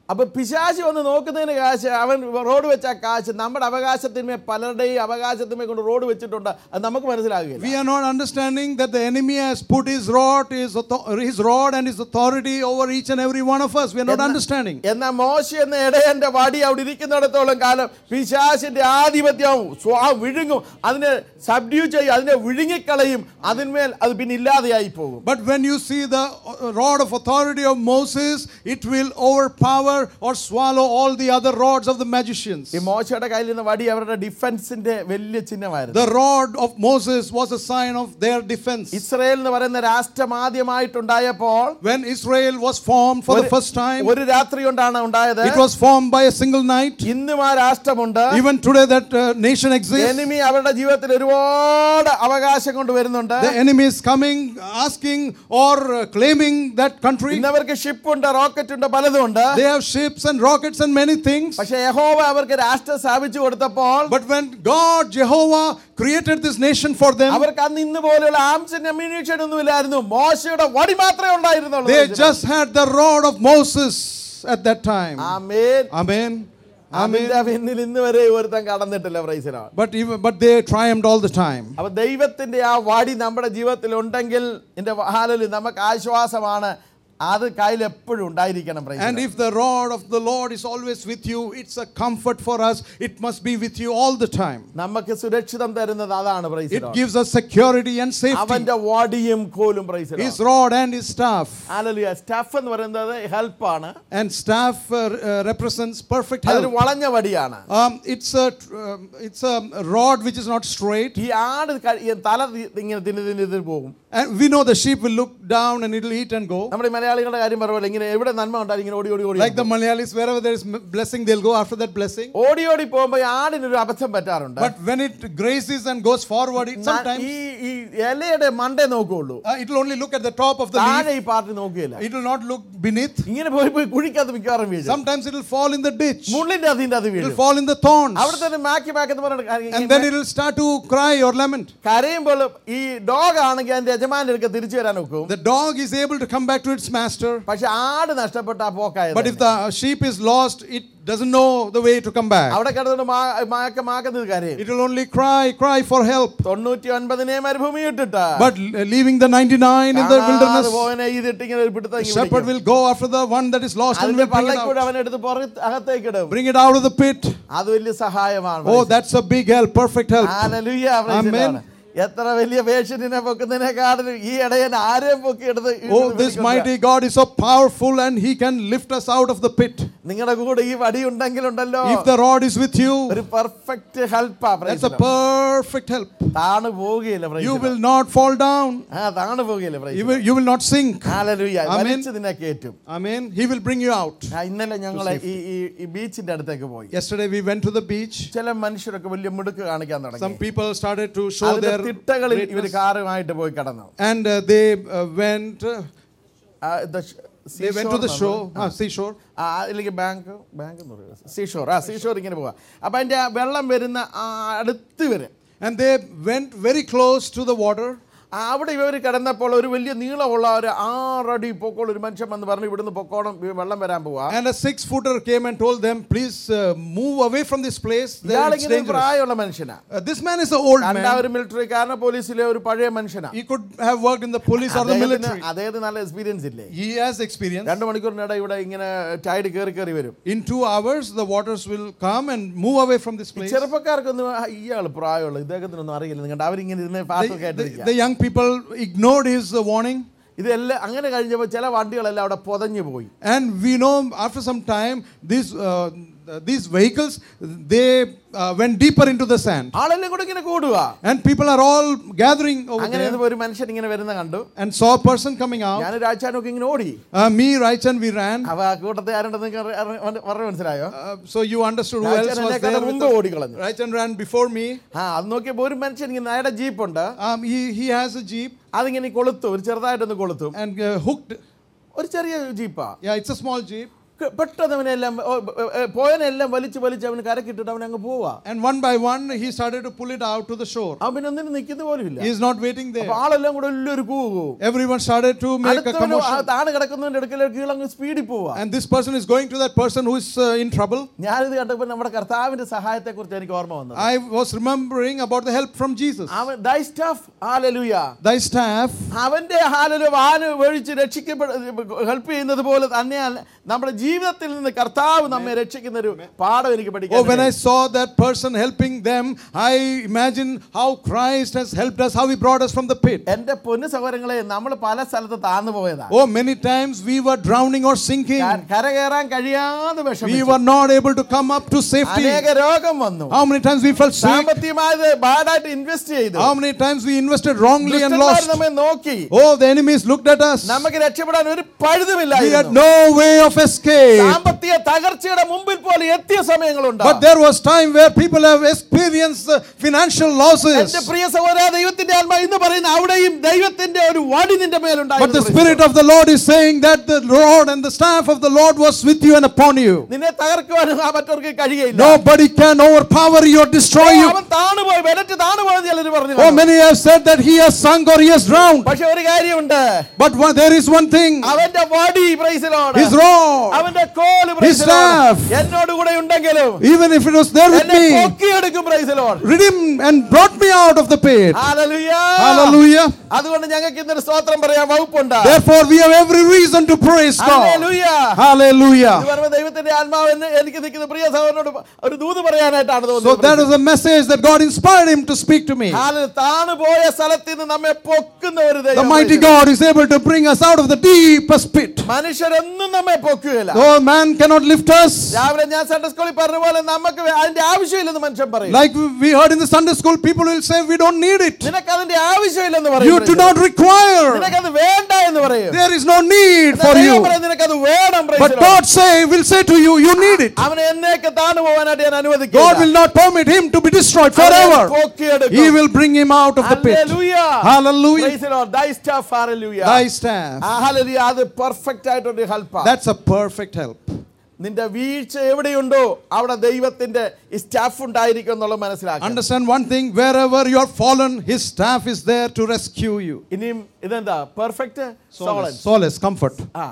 അപ്പൊ പിശാചി വന്ന് നോക്കുന്നതിന് കാശ് അവൻ റോഡ് വെച്ച ആ കാശ് നമ്മുടെ അവകാശത്തിന്മേൽ പലരുടെയും അവകാശത്തിന്മേൽ കൊണ്ട് റോഡ് വെച്ചിട്ടുണ്ട് അത് നമുക്ക് മനസ്സിലാകുകയില്ല We are not understanding that the enemy has put his rod, his, author- his rod and his authority over each and every one of us. We are not understanding. എന്നാൽ മോശ എന്ന ഇടയന്റെ വടി അവിടെ ഇരിക്കുന്നിടത്തോളം കാലം പിശാശിന്റെ ആധിപത്യം സ്വാ വിഴുങ്ങും അതിനെ സബ്ഡ്യൂ ചെയ്യും അതിനെ വിഴുങ്ങിക്കളയും അതിന്മേൽ അത് പിന്നെ ഇല്ലാതെയായി പോകും But when you see the uh, rod of authority of Moses, it will overpower or swallow all the other rods of the magicians. ഈ മോശയുടെ കയ്യിൽ നിന്ന് വടി അവരുടെ ഡിഫൻസിന്റെ വലിയ ചിഹ്നമായിരുന്നു The rod of Moses was a sign of their defense. Israel എന്ന് പറയുന്ന രാഷ്ട്രം ആദ്യമായിട്ടുണ്ടായപ്പോൾ When Israel was formed for the ഒരു- first time, ഒരു രാത്രി കൊണ്ടാണ് ഉണ്ടായത് it was formed by a single night. ഇന്നും ആ രാഷ്ട്രമുണ്ട് Even today, that uh, nation exists. Enemy അവരുടെ ജീവിതത്തിൽ ഒരുപാട് അവകാശം കൊണ്ടുവരുന്നുണ്ട് The enemy is coming, asking or uh, claiming that country. ഇന്നവർക്ക് ഷിപ്പ് ഉണ്ട് റോക്കറ്റ് ഉണ്ട് പലതും ഉണ്ട് They have ships and rockets and many things. പക്ഷെ യഹോവ അവർക്ക് രാഷ്ട്രം സ്ഥാപിച്ചു കൊടുത്തപ്പോൾ But when God, Jehovah, created this nation for them, അവർക്ക് അന്ന് ഇന്ന് പോലെയുള്ള ആംസിന്റെ അമ്യൂണിഷൻ ഒന്നും ഇല്ലായിരുന്നു മോശയുടെ വടി മാത്രമേ ഉണ്ടായിരുന്നുള്ളൂ they just had the rod of Moses at that time. Amen Amen. അതിന്റെ Amen. പിന്നിൽ ഇന്ന് വരെ ഒരുത്തൻ കടന്നിട്ടില്ല പ്രൈസിനാണ് But even, but they triumphed all the time. അപ്പൊ ദൈവത്തിന്റെ ആ വടി നമ്മുടെ ജീവിതത്തിൽ ഉണ്ടെങ്കിൽ എന്റെ ഹാലല് നമുക്ക് ആശ്വാസമാണ് അത് കയ്യിൽ എപ്പോഴും ഉണ്ടായിരിക്കണം praise And the Lord. if the rod of the Lord is always with you, it's a comfort for us. It must be with you all the time. നമുക്ക് സുരക്ഷിതം തരുന്നത് അതാണ് praise the It Lord. gives us security and safety. അവന്റെ വടിയും കോലും praise His rod and his staff. Hallelujah staff എന്ന് പറയുന്നത് ഹെൽപ്പാണ് And staff uh, uh, represents perfect അതൊരു health. വളഞ്ഞ വടിയാണ് Um, it's a um, it's a rod which is not straight, ഈ ആട് ക- ഈ തല തി- ഇങ്ങനെ തിന്ന് തിന്ന് തിന്ന് പോകും and we know the sheep will look down and it'll eat and go. നമ്മുടെ ഈ മലയാളികളുടെ കാര്യം പറയുമ്പോൾ ഇങ്ങനെ എവിടെ നന്മ ഉണ്ടായി ഇങ്ങനെ ഓടി ഓടി ഓടി Like the Malayalis, wherever there is m- blessing, they'll go after that blessing. ഓടി ഓടി പോകുമ്പോൾ ഈ ആടിനൊരു അബദ്ധം പറ്റാറുണ്ട് But when it grazes and goes forward, it ന- sometimes ഈ ഈ ഇലയുടെ മണ്ടേ നോക്കുകയുള്ളൂ uh, it will only look at the top of the leaf. താഴെ ഈ പാർട്ടി നോക്കുകയില്ല It will not look beneath. ഇങ്ങനെ പോയി പോയി കുഴിക്കകത്ത് മിക്കവാറും വീഴും Sometimes it will fall in the ditch. മുള്ളിന്റെ അതിന്റെ അത് It will വീഴും fall in the thorns. അവിടെ തന്നെ മാക്കി മാക്കെന്ന് പറഞ്ഞിട്ട് And then it will start to cry or lament. കരയുമ്പോൾ ഈ ഡോഗ് ആണെങ്കിൽ അതിന്റെ യജമാന്റെ അടുക്ക തിരിച്ചു വരാൻ നോക്കും The dog is able to come back to its master. പക്ഷെ ആട് നഷ്ടപ്പെട്ട ആ പോക്കായത് But if the sheep is lost, it doesn't know the way to come back. അവിടെ കിടന്നിട്ട് മാ- മാക്ക മാക്കുന്നത് കരയും It will only cry, cry for help. തൊണ്ണൂറ്റി ഒൻപതിനെ മരുഭൂമി ഇട്ടിട്ട് But uh, leaving the 99 in the wilderness, പോവനെ ഇതിട്ട് ഇങ്ങനെ ഒരു പിടുത്തം the ഇങ്ങനെ shepherd പിടിക്കും. will go after the one that is lost and അതിന്റെ will bring it പള്ളക്കൂടെ out. അവൻ എടുത്ത് പുറത്ത് അകത്തേക്ക് ഇടും Bring it out of the pit. അത് വലിയ സഹായമാണ് Oh, that's a big help, perfect help. Hallelujah, praise the Amen. Lord. എത്ര വലിയ പേഷ്യന്റിനെ പൊക്കുന്നതിനെക്കാളും ഈ ഇടയൻ ആരെയും പൊക്കിയെടുത്ത് Oh, this mighty God is so powerful and he can lift us out of the pit. നിങ്ങളുടെ കൂടെ ഈ വടി ഉണ്ടെങ്കിലുണ്ടല്ലോ If the rod is with you, ഒരു പെർഫെക്റ്റ് ഹെൽപ്പാ that's a perfect help. താണു പോവുകയില്ല praise You the Lord. will not fall down. ആ താണു പോവുകയില്ല praise You the will, you will not sink. Lord. Hallelujah. Amen. വലിച്ച് നിന്നെ കയറ്റും Amen. He will bring you out. ആ, ഇന്നലെ ഞങ്ങൾ ഈ ഈ ഈ ബീച്ചിന്റെ അടുത്തേക്ക് പോയി Yesterday we went to the beach. ചില മനുഷ്യരൊക്കെ വലിയ മിടുക്ക് കാണിക്കാൻ Some തുടങ്ങി people started to show അതിന്റെ their തിട്ടകളിൽ ഇവർ greatness. കാറുമായിട്ട് പോയി കടന്നു and uh, they uh, went uh, ആ, the sh- they went to the seashore shore എന്നാണ്. ah, seashore ആ അതിലേക്ക് ബാങ്ക് ബാങ്ക് എന്ന് പറയുന്നത് സീഷോർ ആ സീഷോർ ഇങ്ങനെ പോവാ അപ്പം അതിൻ്റെ ആ വെള്ളം വരുന്ന ആ അടുത്ത് വരും and they went very close to the water ആ, അവിടെ ഇവർ കിടന്നപ്പോൾ ഒരു വലിയ നീളമുള്ള ഒരു ആറടി പൊക്കോളം ഒരു മനുഷ്യൻ വന്ന് പറഞ്ഞു ഇവിടുന്ന് പൊക്കോണം ഈ വെള്ളം വരാൻ പോവാ and a six footer came and told them please uh, move away from this place there it's ഇയാളിങ്ങനെ ഒരു dangerous പ്രായമുള്ള മനുഷ്യനാ Uh, this man is an old കണ്ട man ഒരു മിലിറ്ററിക്കാരനോ പോലീസിലെ ഒരു പഴയ മനുഷ്യനാ he could have worked in the police or the അദ്ദേഹത്തിന് military അദ്ദേഹത്തിന് നല്ല എക്സ്പീരിയൻസ് ഇല്ലേ he has experience രണ്ട് മണിക്കൂറിനിടെ ഇവിടെ ഇങ്ങനെ ടൈഡ് കയറി കയറി വരും in two hours the waters will come and move away from this ഈ place ചെറുപ്പക്കാർക്കൊന്നും ആ, ഇയാൾ പ്രായമുള്ള ഇദ്ദേഹത്തിനൊന്നും അറിയില്ല നിങ്ങളുടെ അവരിങ്ങനെ ഇരുന്ന് the, പാട്ടൊക്കെ the, ആയിട്ടിരിക്കുക the young people ignored his uh, warning ഇതെല്ലാം അങ്ങനെ കഴിഞ്ഞപ്പോൾ ചില വണ്ടികളെല്ലാം അവിടെ പൊതഞ്ഞു പോയി And we know after some time, these, uh, these vehicles, they uh, went deeper into the sand. ആളെല്ലാം കൂടെ ഇങ്ങനെ കൂടുക And people are all gathering over അങ്ങനെ there ഇരുന്നപ്പോ ഒരു മനുഷ്യൻ ഇങ്ങനെ വരുന്ന കണ്ടു and saw a person coming out. ഞാൻ രാജാനൊക്കെ ഇങ്ങനെ ഓടി Uh, me, Raichan, we ran. അവ ആ കൂട്ടത്തെ ആരുണ്ടെന്ന് നിങ്ങൾക്ക് അറി- അറി- പറഞ്ഞു മനസ്സിലായോ Uh, so you understood who else രാജാൻ was എന്നെക്കാളും there. with മുമ്പ് us. ഓടിക്കളഞ്ഞു Raichan ran before me. ആ അത് നോക്കിയപ്പോ ഒരു മനുഷ്യൻ ഇങ്ങനെ അയാളുടെ ജീപ്പുണ്ട് Um, he, he has a jeep അതിങ്ങനെ കൊളുത്തും ഒരു ചെറുതായിട്ടൊന്ന് കൊളുത്തും and uh, hooked. ഒരു ചെറിയ ജീപ്പാ Yeah, it's a small jeep. ക- പെട്ടെന്ന് അവനെല്ലാം ഓ, ഏ, ഏ, പോയനെല്ലാം വലിച്ച് വലിച്ച് അവന് കരക്കിട്ടിട്ട് അവൻ അങ്ങ് പോവാ And one by one, he started to pull it out to the shore. അവൻ പിന്നെ ഒന്നിനും നിൽക്കുന്ന പോലും ഇല്ല He is not waiting there. അപ്പൊ ആളെല്ലാം കൂടെ വലിയൊരു കൂവു Everyone started to make a അടുത്തവന് ആ commotion. താണ് കിടക്കുന്നവന്റെ അടുക്കൽ കീഴങ്ങ് സ്പീഡിൽ പോവാ And this person is going to that person who is uh, in trouble. ഞാനിത് കണ്ടപ്പോൾ നമ്മുടെ കർത്താവിന്റെ സഹായത്തെ കുറിച്ച് എനിക്ക് ഓർമ്മ വന്നത് I was remembering about the help from Jesus. അവൻ ദൈ സ്റ്റാഫ് ഹാലലുയ Thy staff, അവന്റെ ഹാലലു വാന് ഒഴിച്ച് രക്ഷിക്കപ്പെട ഹെൽപ്പ് ചെയ്യുന്നത് പോലെ തന്നെയാണ് നമ്മുടെ ജീവിതത്തിൽ നിന്ന് കർത്താവ് നമ്മെ രക്ഷിക്കുന്ന ഒരു പാഠം എനിക്ക് oh, പഠിക്കാൻ when I saw that person helping them, I imagine how Christ has helped us, how he brought us from the pit. എന്റെ പൊന്നു സഹോദരങ്ങളെ നമ്മൾ പല സ്ഥലത്ത് താന്നു പോയതാ Oh, many times we were drowning or sinking. ക- കരകയറാൻ കഴിയാതെ We വിഷമിച്ചു were not able to come up to safety. അനേക രോഗം വന്നു How many times we felt sick? സാമ്പത്തികമായത് ബാഡായിട്ട് ഇൻവെസ്റ്റ് ചെയ്തു How many times we invested wrongly and ദുഷ്ടന്മാർ lost? നമ്മെ നോക്കി Oh, the enemies looked at us. നമുക്ക് രക്ഷപ്പെടാൻ ഒരു We had പഴുതുമില്ലായിരുന്നു no way of escape. സാമ്പത്തിക തകർച്ചയുടെ മുമ്പിൽ പോലെ എത്തിയ സമയങ്ങളുണ്ട് But there was time where people have experienced uh, financial എന്റെ losses. പ്രിയ സഹോദര ദൈവത്തിന്റെ ആത്മാ ഇന്ന് പറയുന്ന അവിടെയും ദൈവത്തിന്റെ ഒരു വടി നിന്റെ But the മേലുണ്ടായിരുന്നു Spirit of the Lord is saying that the Lord and the staff of the Lord was with you and upon you. നിന്നെ തകർക്കുവാനും ആ മറ്റവർക്ക് കഴിയയില്ല Nobody can overpower you or destroy you. അവൻ താണുപോയി വിലറ്റ് താണുപോയെന്ന് ചിലർ പറഞ്ഞു Oh, many have said that he has sunk or he has drowned. പക്ഷെ ഒരു കാര്യമുണ്ട് But one, there is one thing അവന്റെ വടി പ്രൈസിലോട് his rod, അവന്റെ കോല് His staff. എന്നോട് കൂടെ ഉണ്ടെങ്കിലും even if it was there with എന്നെ me, പൊക്കിയെടുക്കും പ്രൈസിലോട് redeemed and brought me out of the pit. Hallelujah. അതുകൊണ്ട് ഞങ്ങൾക്ക് ഇന്നൊരു സ്തോത്രം പറയാൻ വകുപ്പുണ്ട് Therefore, we have every reason to praise God. Hallelujah. Hallelujah. ഇത് പറയുമ്പോൾ ദൈവത്തിന്റെ ആത്മാവ് എന്ന് എനിക്ക് നിൽക്കുന്ന പ്രിയ സഹോദരനോട് ഒരു ദൂത് പറയാനായിട്ടാണ് So തോന്നുന്നത് that is a message that God inspired him to speak to me. Hallelujah. താണു പോയ സ്ഥലത്ത് നിന്ന് നമ്മെ പൊക്കുന്ന ഒരു The ദൈവം mighty God is able to bring us out of the deepest pit. മനുഷ്യരൊന്നും നമ്മെ പൊക്കുകയില്ല Though man cannot lift us, രാവിലെ ഞാൻ സൺഡേ സ്കൂളിൽ പറഞ്ഞ പോലെ നമുക്ക് വേ- അതിന്റെ ആവശ്യമില്ലെന്ന് മനുഷ്യൻ പറയും like we heard in the Sunday school, people will say, We don't need it. നിനക്ക് അതിന്റെ ആവശ്യമില്ലെന്ന് You പറയും do not require. നിനക്കത് വേണ്ട എന്ന് പറയും There is no need for ദൈവം you. പറയും, നിനക്കത് വേണം praise But the Lord. God say, will say to you, You need it. അവനെ എന്നേക്ക് താണു പോകാനായിട്ട് ഞാൻ God അനുവദിക്കില്ല will not permit him to be destroyed അവനെ forever. പൊക്കിയെടുക്കും. He will bring him out of the pit. Hallelujah. Hallelujah. Praise the Lord. Thy staff, hallelujah. Thy staff. ആ, hallelujah. അത് പെർഫെക്റ്റ് ആയിട്ടൊരു ഹെൽപ്പാണ് That's a perfect help. നിന്റെ വീഴ്ച എവിടെയുണ്ടോ അവിടെ ദൈവത്തിന്റെ ഈ സ്റ്റാഫ് ഉണ്ടായിരിക്കും എന്നുള്ളത് മനസ്സിലാക്കണം Understand one thing wherever you are fallen, his staff is there to rescue you. ഇനിയും ഇതെന്താ പെർഫെക്റ്റ് സോളൻ Solace, comfort. ആ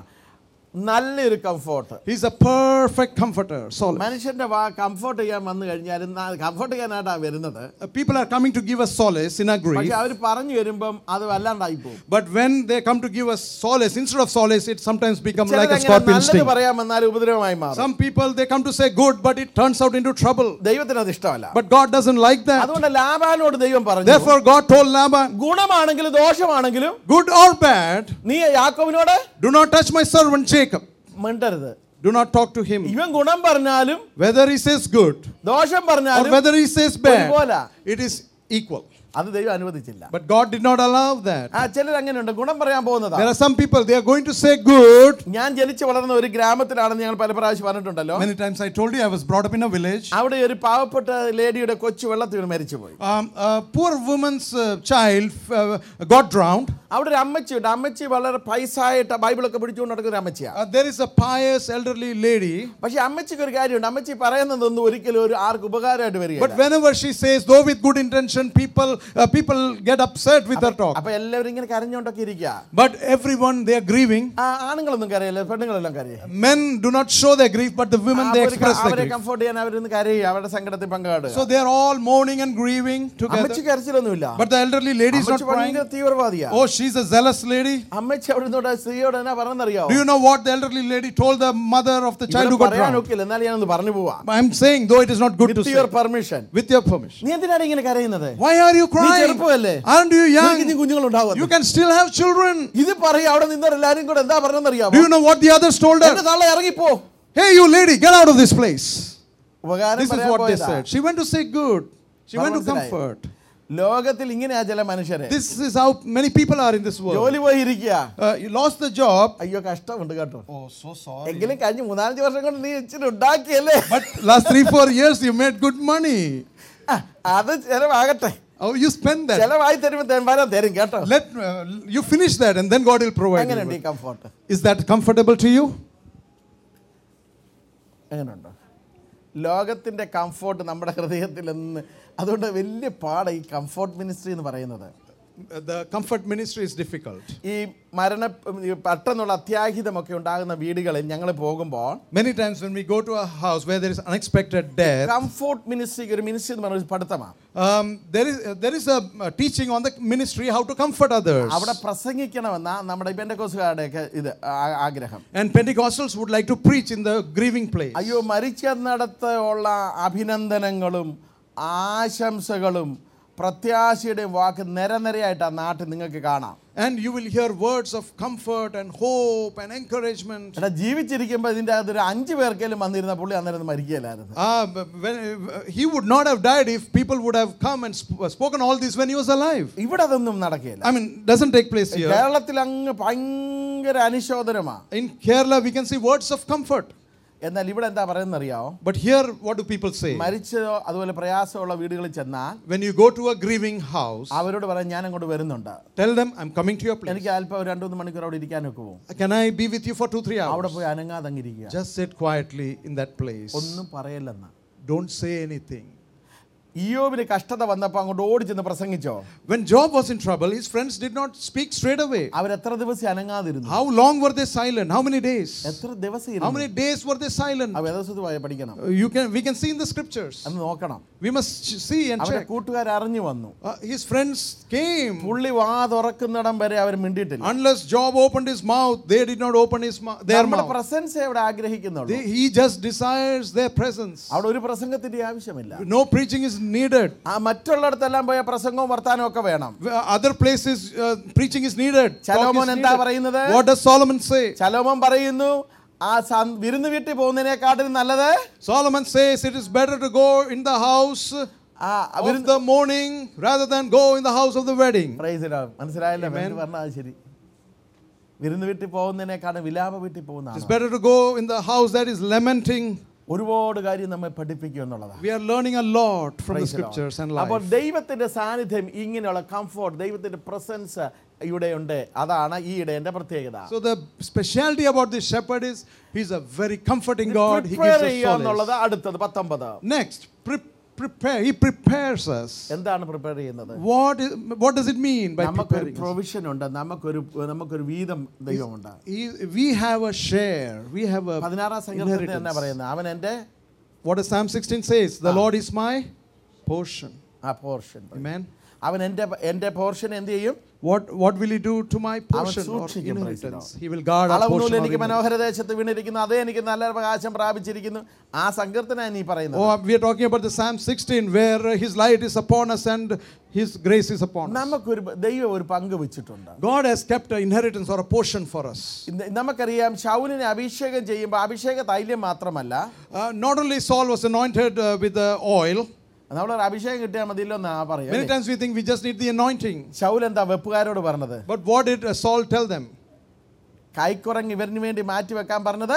നല്ലൊരു comfort He's a perfect comforter. Solace. മനുഷ്യന്റെ വാ കംഫോർട്ട് ചെയ്യാൻ വന്നു കഴിഞ്ഞാൽ കംഫോർട്ട് ചെയ്യാനായിട്ടാണ് വരുന്നത് Uh, People are coming to give us solace in our grief. പക്ഷെ അവർ പറഞ്ഞു വരുമ്പം അത് വല്ലാണ്ടായി പോകും But when they come to give us solace, instead of solace, it sometimes becomes like a ചിലരങ്ങനെ scorpion നല്ലത് sting. പറയാൻ വന്നാൽ ഉപദ്രവമായി മാറും Some people, they come to say good, but it turns out into trouble. ദൈവത്തിന് അത് ഇഷ്ടമല്ല But God doesn't like that. അതുകൊണ്ട് ലാബാനോട് ദൈവം പറഞ്ഞു Therefore, God told Laban, ഗുണമാണെങ്കിലും ദോഷമാണെങ്കിലും good or bad, നീ യാക്കോബിനോട് do not touch my servant Jacob. മിണ്ടരുത് Do not talk to him. ഇവൻ ഗുണം പറഞ്ഞാലും Whether he says good ദോഷം or പറഞ്ഞാലും whether he says bad, ഒരുപോലാ. it is equal. അത് ദൈവം അനുവദിച്ചില്ല But God did not allow that. ആ ചിലർ അങ്ങനെയുണ്ട് ഗുണം പറയാൻ പോകുന്നതാ There are some people, they are going to say good. ഞാൻ ജനിച്ചു വളർന്ന ഒരു ഗ്രാമത്തിലാണെന്ന് ഞങ്ങൾ പല പ്രാവശ്യം പറഞ്ഞിട്ടുണ്ടല്ലോ Many times I told you I was brought up in a village. അവിടെ ഒരു പാവപ്പെട്ട ലേഡിയുടെ കൊച്ചു വെള്ളത്തിൽ വീണ് മരിച്ചുപോയി Um, a poor woman's uh, child uh, got drowned. അവിടെ ഒരു അമ്മച്ചിയുണ്ട് അമ്മച്ചി വളരെ പൈസായിട്ട് ബൈബിളൊക്കെ പിടിച്ചുകൊണ്ട് നടക്കുന്ന ഒരു അമ്മച്ചിയാണ് Uh, there is a pious elderly lady. പക്ഷെ അമ്മച്ചിക്ക് ഒരു കാര്യമുണ്ട് അമ്മച്ചി പറയുന്നതൊന്നും ഒരിക്കലും ഒരു ആർക്ക് ഉപകാരമായിട്ട് വരിക But whenever she says, though with good intention, people uh, people get upset with her talk. അപ്പൊ എല്ലാവരും ഇങ്ങനെ കരഞ്ഞോണ്ടൊക്കെ ഇരിക്കുക But everyone they are grieving. ആ ആണുങ്ങളൊന്നും കരയില്ല പെണ്ണുങ്ങളെല്ലാം കരയും Men do not show their grief, but the women they express their അവരെ grief. Comfort ചെയ്യാൻ അവരൊന്ന് കരയും അവരുടെ സങ്കടത്തിൽ പങ്കാടുക So they are all mourning and grieving together. അമ്മച്ചി കരച്ചിലൊന്നുമില്ല But the elderly lady is not അമ്മച്ചി crying. ഭയങ്കര തീവ്രവാദിയാ Oh, she's a zealous lady. അമ്മച്ചി അവിടെ നിന്നോട് ആ സ്ത്രീയോട് എന്നാ പറഞ്ഞറിയാവോ Do you know what the elderly lady told the mother of the child who got പറയാൻ drowned? ഒക്കില്ല എന്നാലും ഞാനൊന്ന് പറഞ്ഞു പോവാ I'm saying, though it is not good to with say, your permission with your permission. നീ എന്തിനാണ് ഇങ്ങനെ കരയുന്നത് Why are you നീ crying? ചെറുപ്പമല്ലേ Aren't you നിനക്ക് ഇനി young? കുഞ്ഞുങ്ങളുണ്ടാവും You can still have children. ഇത് പറയാ അവിടെ നിന്നവരെല്ലാരും കൂടെ എന്താ പറഞ്ഞെന്നറിയാമോ Do you know what the others told എന്റെ her? തള്ള ഇറങ്ങിപ്പോ Hey, you lady, get out of this place. ഉപകാരം This is പറയാൻ what they പോയതാ. said. She went to say good. She went to മനസ്സിലായി. comfort. ലോകത്തിൽ ഇങ്ങനെയാ ചില മനുഷ്യരെ This is how many people are in this world. ജോലി പോയി ഇരിക്കുക Uh, you lost the job. അയ്യോ കഷ്ടമുണ്ട് കേട്ടോ Oh, so sorry. എങ്കിലും കഴിഞ്ഞ മൂന്നാലഞ്ച് വർഷം കൊണ്ട് നീ ഇച്ചിരി ഉണ്ടാക്കിയല്ലേ But last three, four years, you made good money. ആ, അത് ചെലവാകട്ടെ Oh, you spend that. ചെലവായി തരുമ്പോ തെ- വരാൻ തരും കേട്ടോ Let uh, you finish that, and then God will provide. എങ്ങനെയുണ്ട് You. ഈ comfort Is that comfortable to you? എങ്ങനെയുണ്ട് ലോകത്തിൻ്റെ കംഫോർട്ട് നമ്മുടെ ഹൃദയത്തിൽ നിന്ന് അതുകൊണ്ട് വലിയ പാട ഈ കംഫോർട്ട് മിനിസ്ട്രി എന്ന് പറയുന്നത് The comfort ministry is difficult. ഈ മരണ ഈ പെട്ടെന്നുള്ള അത്യാഹിതമൊക്കെ ഉണ്ടാകുന്ന വീടുകളിൽ ഞങ്ങൾ പോകുമ്പോൾ Many times when we go to a house where there is unexpected death, comfort മിനിസ്ട്രിക്ക് ഒരു മിനിസ്ട്രി എന്ന് പറഞ്ഞ ഒരു പഠിത്തമാണ് um, there is there is a, uh teaching on the ministry how to comfort others. അവിടെ പ്രസംഗിക്കണമെന്ന നമ്മുടെ ബെൻഡക്കോസുകാരുടെയൊക്കെ ഇത് ആ- ആഗ്രഹം And Pentecostals would like to preach in the grieving place. അയ്യോ മരിച്ചെന്നിടത്ത് ഉള്ള അഭിനന്ദനങ്ങളും ആശംസകളും പ്രത്യാശയുടെയും വാക്ക് നിരനിരയായിട്ട് ആ നാട്ടിൽ നിങ്ങൾക്ക് കാണാം And you will hear words of comfort and hope and encouragement. എടാ ജീവിച്ചിരിക്കുമ്പോൾ ഇതിൻ്റെ അകത്ത് ഒരു അഞ്ച് പേർക്കെങ്കിലും വന്നിരുന്ന പുള്ളി അന്നേരം മരിക്കുകയില്ലായിരുന്നു Ah, but when, uh, he would not have died if people would have come and sp- spoken all this when he was alive. ഇവിടെ അതൊന്നും നടക്കുകയില്ല I mean, doesn't take place here. കേരളത്തിൽ അങ്ങ് ഭയങ്കര അനുശോചനമാണ് In Kerala, we can see words of comfort. എന്നാൽ ഇവിടെ എന്താ പറയുന്നത് അറിയാമോ But here, what do people say? മരിച്ചതോ അതുപോലെ പ്രയാസമുള്ള വീടുകളിൽ ചെന്നാൽ When you go to a grieving house, അവരോട് പറയാം ഞാൻ അങ്ങോട്ട് വരുന്നുണ്ട് tell them, I'm coming to your place. എനിക്ക് അല്പം ഒരു രണ്ടു മൂന്ന് മണിക്കൂർ അവിടെ ഇരിക്കാനൊക്കെ പോകും Can I be with you for two, three അവിടെ hours? പോയി അനങ്ങാതങ്ങിരിക്കുക Just sit quietly in that place. ഒന്നും പറയല്ലെന്ന് Don't say anything. ഇയോബിന് കഷ്ടത വന്നപ്പോൾ അങ്ങോട്ട് ഓടി ചെന്ന് പ്രസംഗിച്ചോ When Job was in trouble, his friends did not speak straight away. അവരെത്ര ദിവസം അനങ്ങാതിരുന്നു How long were they silent? How many days? എത്ര ദിവസം How ഇരുന്നു many days were they silent? ആ വേദവസത്ത് പോയി പഠിക്കണം Uh, You can, we can see in the scriptures. അന്ന് നോക്കണം We must ch- see and അവരുടെ check. കൂട്ടുകാർ അറിഞ്ഞു വന്നു Uh, his friends came. പുള്ളി വാ തുറക്കുന്നിടം വരെ അവർ മിണ്ടിയിട്ടില്ല Unless Job opened his mouth, they did not open his mouth, their നമ്മുടെ mouth. പ്രസൻസ് ഇവിടെ ആഗ്രഹിക്കുന്നുള്ളൂ They, he just desires their presence. അവിടെ ഒരു പ്രസംഗത്തിന്റെ ആവശ്യമില്ല No preaching is needed. ആ മറ്റുള്ളിടത്തെല്ലാം പോയ പ്രസംഗവും വർത്താനവും ഒക്കെ വേണം Uh, Other places, uh, preaching is needed. Talk is ശലോമോൻ എന്താ needed. പറയുന്നത് What does Solomon say? ശലോമോൻ പറയുന്നു ആ സ- വിരുന്ന് വീട്ടിൽ പോകുന്നതിനെക്കാട്ടിലും നല്ലത് Solomon says it is better to go in the house ആ of the morning rather than go in the house of the wedding. Praise the Lord. മനസ്സിലായല്ലോ എന്ന് പറഞ്ഞാൽ ശരി വിരുന്ന് വീട്ടിൽ പോകുന്നതിനേക്കാളും വിലാപ വീട്ടിൽ It is പോകുന്നതാണ് better to go in the house that is lamenting. ഒരുപാട് കാര്യം നമ്മെ പഠിപ്പിക്കും എന്നുള്ളതാണ് We are learning a lot from the Praise the Lord. scriptures and അപ്പോൾ life. ദൈവത്തിന്റെ സാന്നിധ്യം ഇങ്ങനെയുള്ള കംഫോർട്ട് ദൈവത്തിന്റെ പ്രസൻസ് ഇവിടെ ഉണ്ട് അതാണ് ഈ ഇടയന്റെ പ്രത്യേകത So the specialty about this shepherd is he's a very comforting God. He Prepare gives ചെയ്യുക us എന്നുള്ളത് solace. അടുത്തത് പത്തൊമ്പത് Next, pre- prepare. He prepares us. എന്താണ് പ്രിപ്പയർ ചെയ്യുന്നത് What, is, what does it mean by നമുക്കൊരു preparing us? Provision ഉണ്ട് നമുക്കൊരു നമുക്കൊരു വീതം ദൈവമുണ്ട് He, we have a share. We have a പതിനാറാം സങ്കീർത്തനത്തിൽ എന്നാ inheritance. പറയുന്നത് അവൻ എൻ്റെ What does Psalm 16 says? The Ah. Lord is my portion. ആ പോർഷൻ Amen. അവൻ എൻ്റെ എൻ്റെ പോർഷൻ എന്ത് ചെയ്യും What, what will he do to my portion or സൂക്ഷിക്കും, praise the inheritance? He will guard our അളവുനൂൽ portion. of എനിക്ക് inheritance. മനോഹര ദേശത്ത് വീണിരിക്കുന്നു അതേ എനിക്ക് നല്ല പ്രകാശം പ്രാപിച്ചിരിക്കുന്നു ആ സങ്കീർത്തന നീ പറയുന്നത് Oh, we are talking about the Psalm 16 where uh, his light is upon us and his grace is upon us. നമുക്കൊരു ദൈവം ഒരു പങ്ക് വെച്ചിട്ടുണ്ട് God has kept an inheritance or a portion for us. ഇന്ന് നമുക്കറിയാം ശൗലിനെ അഭിഷേകം ചെയ്യുമ്പോൾ അഭിഷേക തൈലം മാത്രമല്ല Uh, not only Saul was anointed uh, with the oil, നമ്മളൊരു അഭിഷേകം കിട്ടിയാൽ മതിയല്ലോ എന്നാ many പറയാം times we think we just need the anointing. Saul എന്താ വെപ്പുകാരോട് പറഞ്ഞത് But what did uh, Saul tell them? കൈക്കുറങ്ങ് ഇവരിന് വേണ്ടി മാറ്റി വെക്കാൻ പറഞ്ഞത്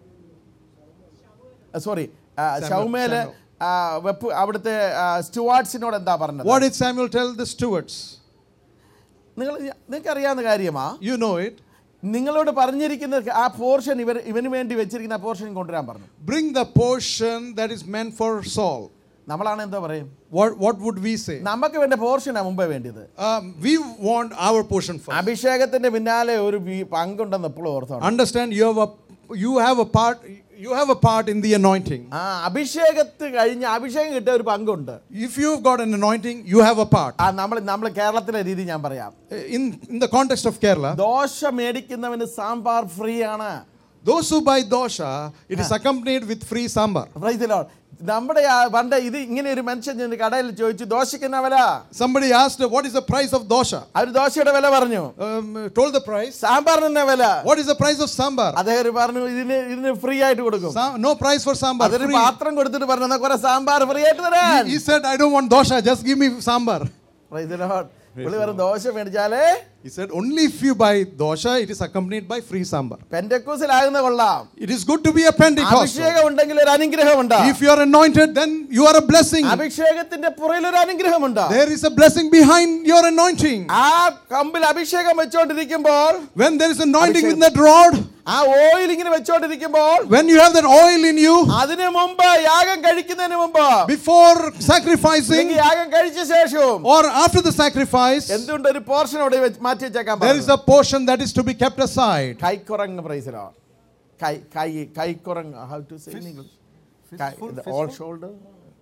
സോറി ഷൗമേല് Samuel. ആ, വെപ്പ് അവിടുത്തെ സ്റ്റുവാർട്സിനോട് എന്താ പറഞ്ഞത് What did Samuel tell the stewards? നിങ്ങൾ നിങ്ങൾക്ക് അറിയാവുന്ന കാര്യമാ You know it. നിങ്ങളോട് പറഞ്ഞിരിക്കുന്ന ആ പോർഷൻ ഇവർ ഇവന് വേണ്ടി വെച്ചിരിക്കുന്ന ആ പോർഷൻ കൊണ്ടുവരാൻ പറഞ്ഞു Bring the portion that is meant for Saul. നമ്മളാണ് എന്താ പറയും What, what would we say? നമുക്ക് വേണ്ട പോർഷനാണ് മുമ്പേ വേണ്ടത് Um, we want our portion first. അഭിഷേകത്തിന്റെ പിന്നാലെ ഒരു വി- പങ്കുണ്ടെന്ന് എപ്പോഴും ഓർത്തോണം Understand you have a you have a part you have a part in the anointing. ആ അഭിഷേകത്ത് കഴിഞ്ഞ് അഭിഷേകം കിട്ടിയ ഒരു പങ്കുണ്ട് If you've got an anointing, you have a part. ആ നമ്മൾ നമ്മൾ കേരളത്തിലെ രീതി ഞാൻ പറയാം In in the context of Kerala, dosa മേടിക്കുന്നവന് സാമ്പാർ ഫ്രീ ആണ് those who buy dosha, it is accompanied with free sambar. Praise the Lord. നമ്മുടെ ആ പണ്ട് ഇത് ഇങ്ങനെ ഒരു മനുഷ്യൻ ചെന്ന് കടയിൽ ചോദിച്ചു ദോശയ്ക്ക് എന്നാ വില Somebody asked, "What is the price of dosha?" അവർ ദോശയുടെ വില പറഞ്ഞു Um, told the price. സാമ്പാറിന് എന്നാ വില What is the price of sambar? അദ്ദേഹം പറഞ്ഞു ഇതിന് ഇതിന് ഫ്രീ ആയിട്ട് കൊടുക്കും Sa- no price for sambar. അതൊരു free. പാത്രം കൊടുത്തിട്ട് പറഞ്ഞു എന്നാ കുറെ സാമ്പാർ ഫ്രീ ആയിട്ട് തരാൻ He, he said, "I don't want dosha. Just give me sambar." Praise the Lord. പുള്ളി പറഞ്ഞു dosa മേടിച്ചാലേ He said, only if you buy dosha, it is accompanied by free sambar. പെൻഡക്കൂസിലാകുന്ന കൊള്ളാം It is good to be a Pentecostal. അഭിഷേകം ഉണ്ടെങ്കിൽ ഒരു അനുഗ്രഹമുണ്ട് If you are anointed, then you are a blessing. അഭിഷേകത്തിന്റെ പുറയിൽ ഒരു അനുഗ്രഹമുണ്ട് There is a blessing behind your anointing. ആ കമ്പിൽ അഭിഷേകം വെച്ചോണ്ടിരിക്കുമ്പോൾ When there is anointing in that rod, ആ ഓയിൽ ഇങ്ങനെ വെച്ചോണ്ടിരിക്കുമ്പോൾ when you have that oil in you, അതിനു മുമ്പ് യാഗം കഴിക്കുന്നതിന് മുമ്പ് before അല്ലെങ്കിൽ sacrificing യാഗം കഴിച്ച ശേഷവും or after the sacrifice, എന്തുകൊണ്ട് ഒരു പോർഷൻ അവിടെ വെച്ച് മാറ്റി വെച്ചേക്കാൻ there is a portion that is to be kept aside. കൈക്കുറങ്ങ് praise the Lord കൈ കൈ കൈക്കുറങ്ങ് how to say English all shoulder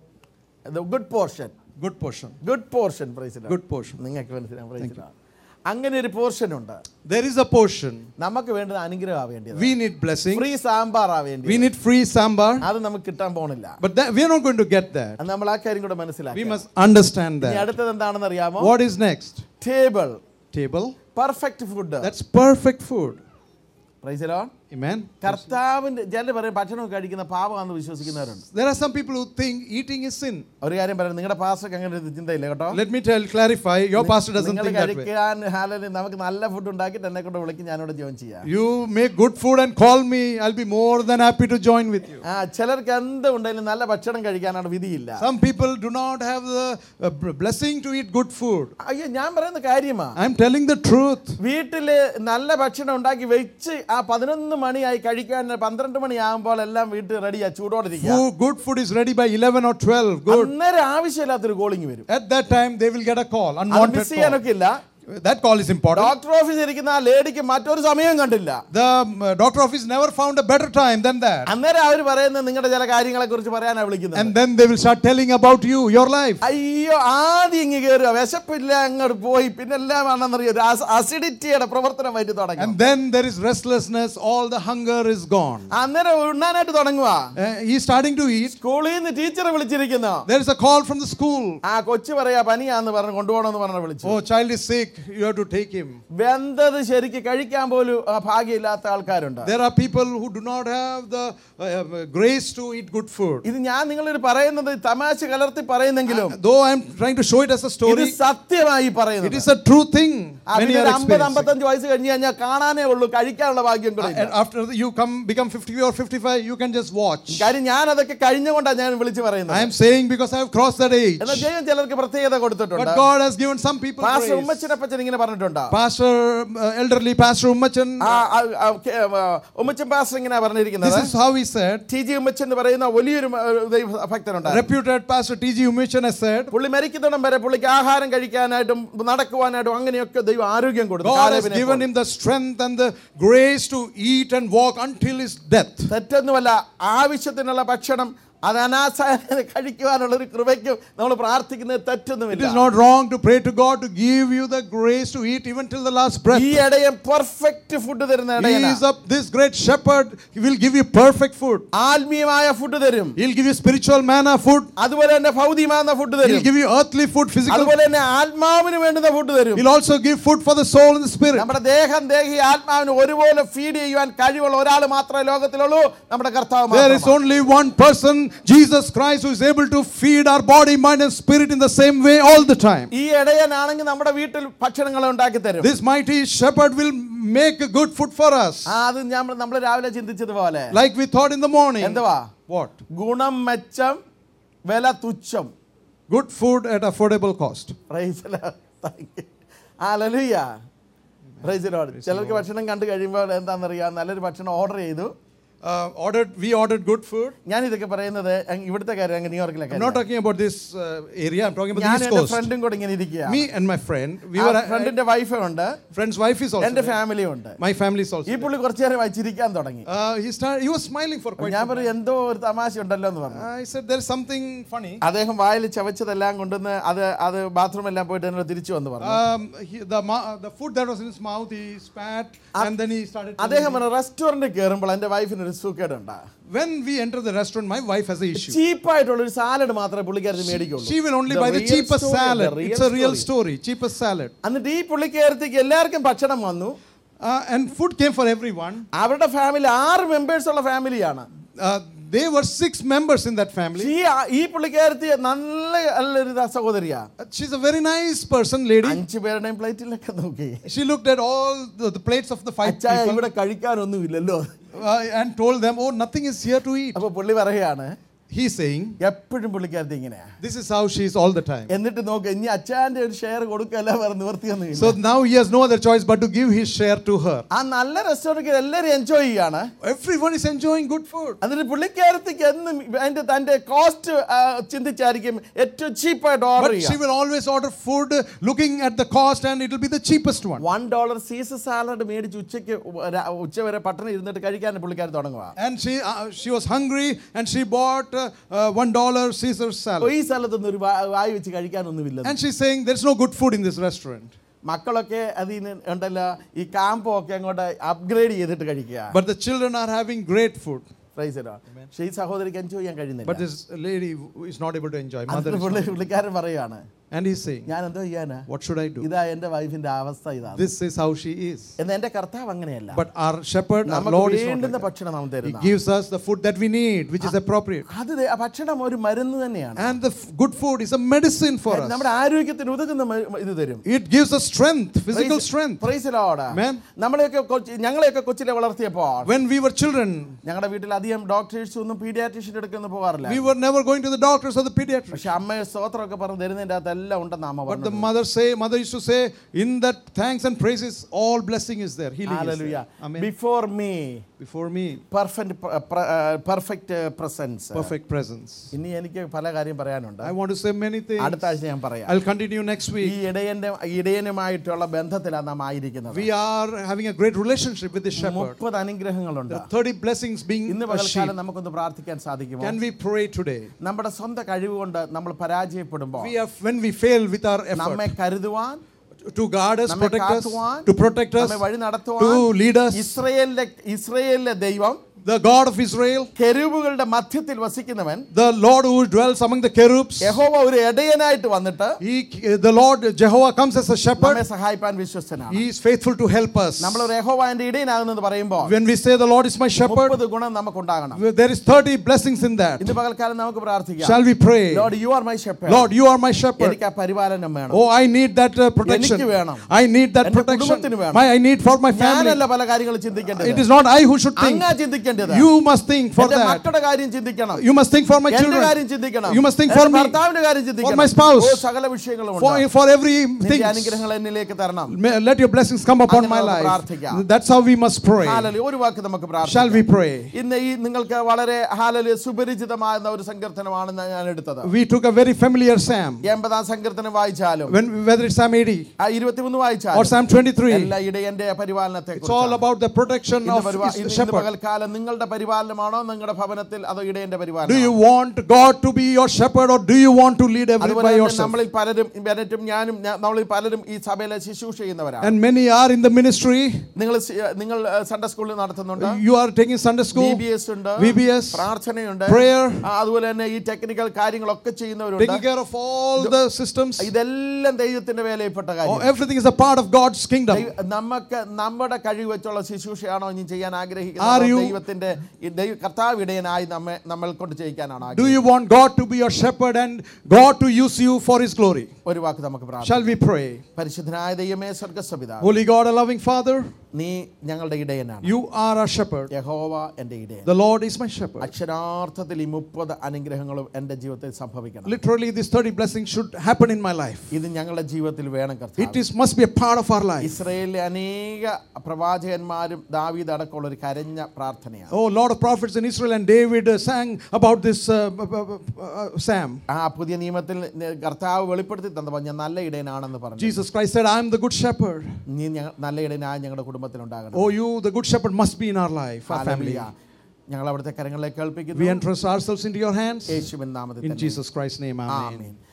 good portion Good portion. Good portion praise the Lord Good portion. നിങ്ങൾക്ക് മനസ്സിലാവും പ്രൈസിലോ അങ്ങനെ ഒരു പോർഷൻ ഉണ്ട് There is a portion. നമുക്ക് വേണ്ടത് അനുഗ്രഹം വേണ്ടിയത് We need blessing. ഫ്രീ സാമ്പാറാ We വേണ്ടി need free sambar. അത് നമുക്ക് കിട്ടാൻ പോണില്ല But that, we are not going to get that. അത് നമ്മൾ ആ കാര്യം കൂടെ We മനസ്സിലാക്കി must understand ഇനി that. അടുത്തത് എന്താണെന്ന് അറിയാമോ What is next? Table Table. Perfect food That's perfect food. പ്രൈസിലോ Amen. കർത്താവിന്റെ ചിലർ പറയും ഭക്ഷണം കഴിക്കുന്ന പാപമാണെന്ന് വിശ്വസിക്കുന്നവരുണ്ട് There are some people who think eating is sin. ഒരു കാര്യം പറയാം നിങ്ങളുടെ പാസ്റ്റർക്ക് അങ്ങനെ ഒരു ചിന്തയില്ല കേട്ടോ Let me tell, clarify. Your pastor doesn't നിങ്ങൾ think that way. കഴിക്കാൻ ഹാലല് നമുക്ക് നല്ല ഫുഡ് ഉണ്ടാക്കിയിട്ട് എന്നെ കൊണ്ട് വിളിക്കും ഞാനിവിടെ ജോയിൻ ചെയ്യാം You make good food and call me. I'll be more than happy to join with you. ആ ചിലർക്ക് എന്ത് ഉണ്ടെങ്കിലും നല്ല ഭക്ഷണം കഴിക്കാനാണ് വിധിയില്ല Some people do not have the uh, b- blessing to eat good food. അയ്യോ ഞാൻ പറയുന്ന കാര്യമാ I'm telling the truth. വീട്ടില് നല്ല ഭക്ഷണം ഉണ്ടാക്കി വെച്ച് ആ പതിനൊന്ന് മണിയായി കഴിക്കാൻ പന്ത്രണ്ട് മണിയാകുമ്പോൾ എല്ലാം വീട്ടിൽ റെഡിയാ ചൂടോടെ ഇരിക്കുക Food, good food is ready by 11 or 12. Good. അന്നേരം ആവശ്യമില്ലാത്തൊരു കോളിങ് വരും At that time, they will get a call. അത് Unwanted മിസ് call. ചെയ്യാനൊക്കെ ഇല്ല That call is important. Doctor ഓഫീസിൽ ഇരിക്കുന്ന ആ ലേഡിക്ക് മറ്റൊരു സമയം കണ്ടില്ല The um, uh, doctor office never found a better time than that. അന്നേരം അവർ പറയുന്നത് നിങ്ങളുടെ ചില കാര്യങ്ങളെ കുറിച്ച് പറയാനാ വിളിക്കുന്നത് And then they will start telling about you, your life. അയ്യോ ആദ്യം ഇങ്ങ് കയറുക വിശപ്പില്ല അങ്ങോട്ട് പോയി പിന്നെ എല്ലാം ആണെന്നറിയോ അസിഡിറ്റിയുടെ പ്രവർത്തനം വൈകി തുടങ്ങി And then there is restlessness, all the hunger is gone. അന്നേരം ഉണ്ണാനായിട്ട് തുടങ്ങുക Uh, he's starting to eat. സ്കൂളിൽ നിന്ന് ടീച്ചറെ വിളിച്ചിരിക്കുന്നു There is a call from the school. ആ കൊച്ചു പറയാ പനിയാന്ന് പറഞ്ഞു കൊണ്ടുപോകണമെന്ന് പറഞ്ഞു വിളിച്ചു Oh, child is sick. You have to take him. വെന്തത് ശരിക്ക് കഴിക്കാൻ പോലും ആ, ഭാഗ്യമില്ലാത്ത ആൾക്കാരുണ്ട് There are people who do not have the uh, uh, grace to eat good food. ഇത് ഞാൻ നിങ്ങളൊരു പറയുന്നത് തമാശ കലർത്തി പറയുന്നെങ്കിലും Though I'm trying to show it as a ഇത് story, സത്യമായി it പറയുന്നത് is a true thing. ആ, Many പിന്നെ are ഒരു അമ്പത് experiencing. അമ്പത്തഞ്ച് വയസ്സ് കഴിഞ്ഞ് കഴിഞ്ഞാൽ കാണാനേ ഉള്ളൂ കഴിക്കാനുള്ള ഭാഗ്യം കൂടെ ഇല്ല. And after you come become 50 or 55, you can just watch. കാര്യം ഞാൻ അതൊക്കെ കഴിഞ്ഞുകൊണ്ടാണ് ഞാൻ വിളിച്ചു പറയുന്നത് I am saying because I have crossed that age. എന്നാൽ ദൈവം ചിലർക്ക് പ്രത്യേകത കൊടുത്തിട്ടുണ്ട് But God has given some people pastor grace. ഉമ്മച്ചനപ്പച്ചൻ ഇങ്ങനെ പറഞ്ഞിട്ടുണ്ട് Pastor, uh, elderly Pastor Ummachan, ആ, ആ, ആ, കെ- ആ, ഉമ്മച്ചൻ പാസ്റ്റർ ഇങ്ങനെ പറഞ്ഞിരിക്കുന്നത് this is how he said. T G Ummachan എന്ന് പറയുന്ന വലിയൊരു മ- ഒരു ദൈവ ഭക്തനുണ്ട് Reputed Pastor T.G. Ummachan has said, പുള്ളി മരിക്കുന്നിടം വരെ പുള്ളിക്ക് ആഹാരം കഴിക്കാനായിട്ടും നടക്കുവാനായിട്ടും അങ്ങനെയൊക്കെ ദൈവം ആരോഗ്യം കൊടുത്തു God has കാലേബിനെ given പോലെ. him the strength and the grace to eat and walk until his death. തെറ്റൊന്നുമല്ല ആവശ്യത്തിനുള്ള ഭക്ഷണം അത് അനാസാരം കഴിക്കുവാനുള്ള ഒരു കൃപയ്ക്കും നമ്മൾ പ്രാർത്ഥിക്കുന്നത് It തെറ്റൊന്നുമില്ല is not wrong to pray to God to give you the grace to eat even till the last breath. ഈ ഇടയൻ perfect food തരുന്ന He ഇടയനാ is up, this great shepherd. He will give you perfect food. ആത്മീയമായ food തരും He'll give you spiritual manna food. അതുപോലെ തന്നെ ഭൗതികമായ food He'll തരും give you earthly food, physical. അതുപോലെ തന്നെ ആത്മാവിന് വേണ്ടുന്ന ഫുഡ് തരും He'll also give food for the soul and the spirit. നമ്മുടെ ദേഹം ദേഹി ആത്മാവിന് ഒരുപോലെ ഫീഡ് ചെയ്യുവാൻ കഴിവുള്ള ഒരാൾ മാത്രമേ ലോകത്തിലുള്ളൂ നമ്മുടെ കർത്താവ് There is മാത്രമാണ്. only one person, Jesus Christ, who is able to feed our body, mind, and spirit in the same way all the time. ഈ ഇടയനാണെങ്കിൽ നമ്മുടെ വീട്ടിൽ ഭക്ഷണങ്ങൾ ഉണ്ടാക്കി തരും This mighty shepherd will make a good food for us. ആ, അത് നമ്മൾ നമ്മൾ രാവിലെ ചിന്തിച്ചതുപോലെ Like we thought in the morning. എന്തുവാ What? ഗുണം മെച്ചം വില തുച്ഛം Good food at affordable cost. Hallelujah praise the Lord ചിലർക്ക് ഭക്ഷണം കണ്ടു കഴിയുമ്പോൾ എന്താണെന്നറിയാം നല്ലൊരു ഭക്ഷണം ഓർഡർ ചെയ്തു Uh, ordered, we ordered good food. ഞാൻ ഇതൊക്കെ പറയുന്നത് അങ്ങ് ഇവിടുത്തെ കാര്യം അങ്ങ് ന്യൂയോർക്കിലെ I'm not talking about this uh, area, I'm talking about ഞാൻ the East എന്റെ Coast. ഫ്രണ്ടും കൂടെ ഇങ്ങനെ ഇരിക്കുക Me and my friend, we were, ഫ്രണ്ടിന്റെ വൈഫും ഉണ്ട് friend's wife is also എന്റെ there. ഫാമിലിയും ഉണ്ട് My family is also ഈ പുള്ളി കുറച്ചു നേരം വായിച്ചിരിക്കാൻ തുടങ്ങി Uh, he started, he was smiling for quite ഞാൻ some time. പറയും എന്തോ ഒരു തമാശ ഉണ്ടല്ലോ എന്ന് പറഞ്ഞു I said, there's something funny. അദ്ദേഹം വായിൽ ചവച്ചതെല്ലാം കൊണ്ടുവന്ന് അത് അത് ബാത്റൂം എല്ലാം പോയിട്ട് എന്നോട് തിരിച്ചു വന്ന് പറഞ്ഞു Um, he, the, ma- the food that was in his mouth, he spat, and then he started. telling അദ്ദേഹം me- പറഞ്ഞു റെസ്റ്റോറന്റിൽ കയറുമ്പോൾ എന്റെ വൈഫിന് ഒരു സൂക്കേടുണ്ട് When we enter the restaurant, my wife has an issue. ചീപ്പായിട്ടുള്ള ഒരു സാലഡ് മാത്രമേ പുള്ളിക്കാരത്ത് മേടിക്കുള്ളൂ She will only The buy the real cheapest story, the salad. real It's a real story. story. Cheapest salad. എന്നിട്ട് ഈ പുള്ളിക്കാരത്തേക്ക് എല്ലാവർക്കും ഭക്ഷണം വന്നു Uh, and food came for everyone. അവരുടെ family ആറ് members ഉള്ള ഫാമിലിയാണ് Uh, There were six members in that family. ഈ ഈ പുള്ളിക്കാരത്തി നല്ല നല്ലൊരു ഇതാ സഹോദരിയാ She's a very nice person, lady. അഞ്ചു പേരുടെയും പ്ലേറ്റിലൊക്കെ നോക്കി She looked at all the, the plates of the five അച്ഛാ people ഇവിടെ കഴിക്കാനൊന്നും ഇല്ലല്ലോ uh, and told them, Oh, nothing is here to eat. അപ്പൊ പുള്ളി പറയാണ് He's saying, എപ്പോഴും പുള്ളിക്കാരത്തി ഇങ്ങനെയാ This is how she is all the time. എന്നിട്ട് നോക്ക് ഇനി അച്ഛാന്റെ ഒരു ഷെയർ കൊടുക്കല്ല വേറെ നിവർത്തിയൊന്നും ഇല്ല. So now he has no other choice but to give his share to her. ആ നല്ല റെസ്റ്റോറൻറ്റ് എല്ലാവരും എൻജോയ് ചെയ്യാണ് Everyone is enjoying good food. എന്നിട്ട് പുള്ളിക്കാരത്തിക്ക് എന്നും അതിന്റെ തന്റെ കോസ്റ്റ് ചിന്തിച്ചായിരിക്കും ഏറ്റവും ചീപ്പായിട്ട് ഓർഡർ But she ചെയ്യാം will always order food uh, looking at the cost and it will be the cheapest one. One dollar Caesar salad മേടിച്ച് ഉച്ചയ്ക്ക് ര- ഉച്ച വരെ പട്ടണം ഇരുന്നിട്ട് കഴിക്കാൻ പുള്ളിക്കാരൻ തുടങ്ങുക And she, uh, she was hungry and she bought uh, uh, one dollar Caesar salad. ഈ സ്ഥലത്തൊന്നും ഒരു വാ- വായി വെച്ച് കഴിക്കാനൊന്നുമില്ല And she's saying there's no good food in this restaurant. മക്കളൊക്കെ അതിന് ഉണ്ടല്ലോ ഈ കാമ്പോ ഒക്കെ അങ്ങോട്ട് അപ്ഗ്രേഡ് ചെയ്തിട്ട് കഴിക്കുക But the children are having great food. Praise the Lord. പക്ഷേ ഈ സഹോദരിക്ക് എൻജോയ് ചെയ്യാൻ But കഴിയുന്നില്ല this lady is not able to enjoy. Mother എന്നിട്ട് is പുള്ളി not. പുള്ളിക്കാരൻ പറയാണ് And he's saying, ഞാൻ എന്തോ ചെയ്യാനാ What should I do? ഇതാ എന്റെ വൈഫിന്റെ അവസ്ഥ ഇതാണ് This is how she is. എന്ന് എന്റെ കർത്താവ് അങ്ങനെയല്ല But our shepherd, our നമുക്ക് Lord is not വേണ്ടുന്ന like that. ഭക്ഷണം അവൻ He തരുന്ന gives us the food that we need, which is appropriate. അത് ദേ- ആ ഭക്ഷണം ഒരു മരുന്ന് തന്നെയാണ് And the f- good food is a medicine for us. നമ്മുടെ ആരോഗ്യത്തിന് ഉതകുന്ന മ- ഇത് തരും It gives us strength, physical strength. പ്രൈസിലോട് Amen. നമ്മളെയൊക്കെ കൊച്ചി- ഞങ്ങളെയൊക്കെ കൊച്ചിലെ വളർത്തിയപ്പോൾ When we were children, ഞങ്ങളുടെ വീട്ടിൽ അധികം ഡോക്ടേഴ്സ് ഒന്നും പീഡിയാട്രീഷ്യൻ എടുക്കുന്ന പോകാറില്ല we were never going to the doctors or the pediatrician. പക്ഷെ അമ്മയെ സ്തോത്രമൊക്കെ പറഞ്ഞ് തരുന്നതിന്റെ അകത്ത് എല്ലാം ഉണ്ടെന്ന് അമ്മ But the പറഞ്ഞു mother say, mother used to say, in that thanks and praises, all blessing is there, healing is Hallelujah. there. Amen. Before me, Before me, perfect, perfect presence. perfect presence. ഇനി എനിക്ക് പല കാര്യം പറയാനുണ്ട് I want to say many things. അടുത്ത ആഴ്ച ഞാൻ പറയാം I'll continue next ഈ week. ഇടയന്റെ ഇടയനുമായിട്ടുള്ള ബന്ധത്തിലാണ് നാം ആയിരിക്കുന്നത് We are having a great relationship with the shepherd. മുപ്പത് അനുഗ്രഹങ്ങളുണ്ട് There are 30 blessings being ഇന്ന് a sheep. പകൽക്കാലം നമുക്കൊന്ന് പ്രാർത്ഥിക്കാൻ സാധിക്കുമോ Can we pray today? നമ്മുടെ സ്വന്തം കഴിവ് കൊണ്ട് നമ്മൾ പരാജയപ്പെടുമ്പോൾ We have, when we fail with our നമ്മെ effort കരുതുവാൻ to guard us, നമ്മെ protect us, കാക്കുവാൻ, to protect us, നമ്മെ വഴി to നടത്തുവാൻ lead us, ഇസ്രയേലിലെ ഇസ്രയേലിലെ ദൈവം the God of Israel, കെരൂബുകളുടെ മധ്യത്തിൽ വസിക്കുന്നവൻ the Lord who dwells among the cherubs. യഹോവ ഒരു ഇടയനായിട്ട് വന്നിട്ട് He, the Lord Jehovah comes as a shepherd. നമ്മെ സഹായിപ്പാൻ വിശ്വസ്തനാണ് He is faithful to help us. നമ്മൾ ഒരു യഹോവ എന്റെ ഇടയനാകുന്നത് പറയുമ്പോൾ When we say the Lord is my shepherd, മുപ്പത് ഗുണം നമുക്കുണ്ടാകണം there is 30 blessings in that. ഇന്ന് പകൽക്കാലം നമുക്ക് പ്രാർത്ഥിക്കാം Shall we pray? Lord you are my shepherd Lord, you are my shepherd. എനിക്ക് ആ പരിപാലനം വേണം Oh, I need that uh, protection. എനിക്ക് വേണം. I need that എൻ്റെ protection. കുടുംബത്തിന് വേണം. My, I need for my ഞാനല്ല family. പല കാര്യങ്ങൾ ചിന്തിക്കേണ്ടത് It is not I who should think. അങ്ങാ ചിന്തിക്കേണ്ടത് You must think for എന്റെ that. മക്കളുടെ കാര്യം ചിന്തിക്കണം You must think for my എന്റെ കാര്യം children. ചിന്തിക്കണം You must think എന്റെ for me. ഭർത്താവിന്റെ കാര്യം ചിന്തിക്കണം my spouse. ഓ സകല വിഷയങ്ങളും For, ഉണ്ട് for every നിന്റെ thing. അനുഗ്രഹങ്ങൾ എന്നിലേക്ക് തരണം May- Let your blessings come upon അങ്ങനെ my നമുക്ക് life. പ്രാർത്ഥിക്കാം. That's how we must pray. ഹാലലി ഒരു വാക്ക് നമുക്ക് Shall we പ്രാർത്ഥിക്കാം pray? ഇന്ന് ഈ നിങ്ങൾക്ക് വളരെ ഹാലലി സുപരിചിതമാകുന്ന ഒരു സങ്കീർത്തനമാണ് ഞാൻ എടുത്തത് We took a very familiar Psalm. എൺപതാം സങ്കീർത്തനം വായിച്ചാലും When, whether it's Psalm 80 ആ ഇരുപത്തിമൂന്ന് or വായിച്ചാലും Psalm 23, എല്ലാ ഇടയന്റെ പരിപാലനത്തെ it's all about the protection of പരിപാ- his ഇന്ന് ഇന്ന് shepherd. പകൽക്കാലം നിങ്ങളുടെ പരിപാലനമാണോ നിങ്ങളുടെ ഭവനത്തിൽ അതോ ഇടയന്റെ Do പരിപാലനം you want God to be your shepherd or do you want to lead everybody അതുപോലെ by തന്നെ yourself? നമ്മളിൽ പലരും ബെനറ്റും ഞാനും ഞാ- നമ്മളിൽ പലരും ഈ സഭയിലെ ശുശ്രൂഷ ചെയ്യുന്നവരാണ് And many are in the ministry. നിങ്ങൾ സി- നിങ്ങൾ സൺഡേ സ്കൂളിൽ നടത്തുന്നുണ്ട് You are taking Sunday B school, B S ഉണ്ട് VBS, പ്രാർത്ഥനയുണ്ട് prayer, ആ, അതുപോലെ തന്നെ ഈ ടെക്നിക്കൽ കാര്യങ്ങളൊക്കെ ചെയ്യുന്നവരുണ്ട് taking care of all the systems. ഇതെല്ലാം ദൈവത്തിന്റെ വേലയിൽപ്പെട്ട Oh, കാര്യം everything is a part of God's kingdom. ദൈവ- നമുക്ക് നമ്മുടെ കഴിവ് വെച്ചുള്ള ശുശ്രൂഷയാണോ ഇനി ചെയ്യാൻ Are ആഗ്രഹിക്കുന്നത് you- ദൈവത്തിന്റെ ഈ ദൈവ കർത്താവ് ഇടയനായി നമ്മെ നമ്മൾ കൊണ്ട് ചെയ്യിക്കാനാണ് Do ആഗ്രഹിക്കുന്നത് you want God to be your shepherd and God to use you for his glory? ഒരു വാക്ക് നമുക്ക് പ്രാർത്ഥിക്കാം Shall we pray? പരിശുദ്ധനായ ദൈവമേ സ്വർഗസ്വപിത Holy God, a loving Father, നീ ഞങ്ങളുടെ ഇടയനാണ് you are our shepherd. യഹോവ എൻ്റെ ഇടയൻ The Lord is my shepherd. അക്ഷരാർത്ഥത്തിൽ ഈ മുപ്പത് അനുഗ്രഹങ്ങളും എൻ്റെ ജീവിതത്തിൽ സംഭവിക്കണം Literally, these 30 blessings should happen in my life. ഇത് ഞങ്ങളുടെ ജീവിതത്തിൽ വേണം It കർത്താവ് is must be a part of our life. ഇസ്രയേലിലെ അനേക പ്രവാചകന്മാരും ദാവീദ് അടക്കമുള്ള ഒരു കരഞ്ഞ പ്രാർത്ഥനയാണ് Oh, Lord of prophets in Israel and David uh, sang about this uh, uh, uh, uh, Psalm. ആ പുതിയ നിയമത്തിൽ ന- കർത്താവ് വെളിപ്പെടുത്തി തന്നപ്പോൾ ഞാൻ നല്ല ഇടയനാണെന്ന് പറഞ്ഞു Jesus Christ said, I am the good shepherd. നീ ഞങ്ങ- നല്ല ഇടയനായ ഞങ്ങളുടെ കുടുംബത്തിൽ ഉണ്ടാകണം Oh, you, the good shepherd, must be in our life, our family. ഞങ്ങൾ അവിടുത്തെ കരങ്ങളിലേക്ക് We കേൾപ്പിക്കുന്നു entrust ourselves into your hands. യേശുവിൻ നാമത്തിൽ In തന്നെ. Jesus Christ's name, amen. ആമേൻ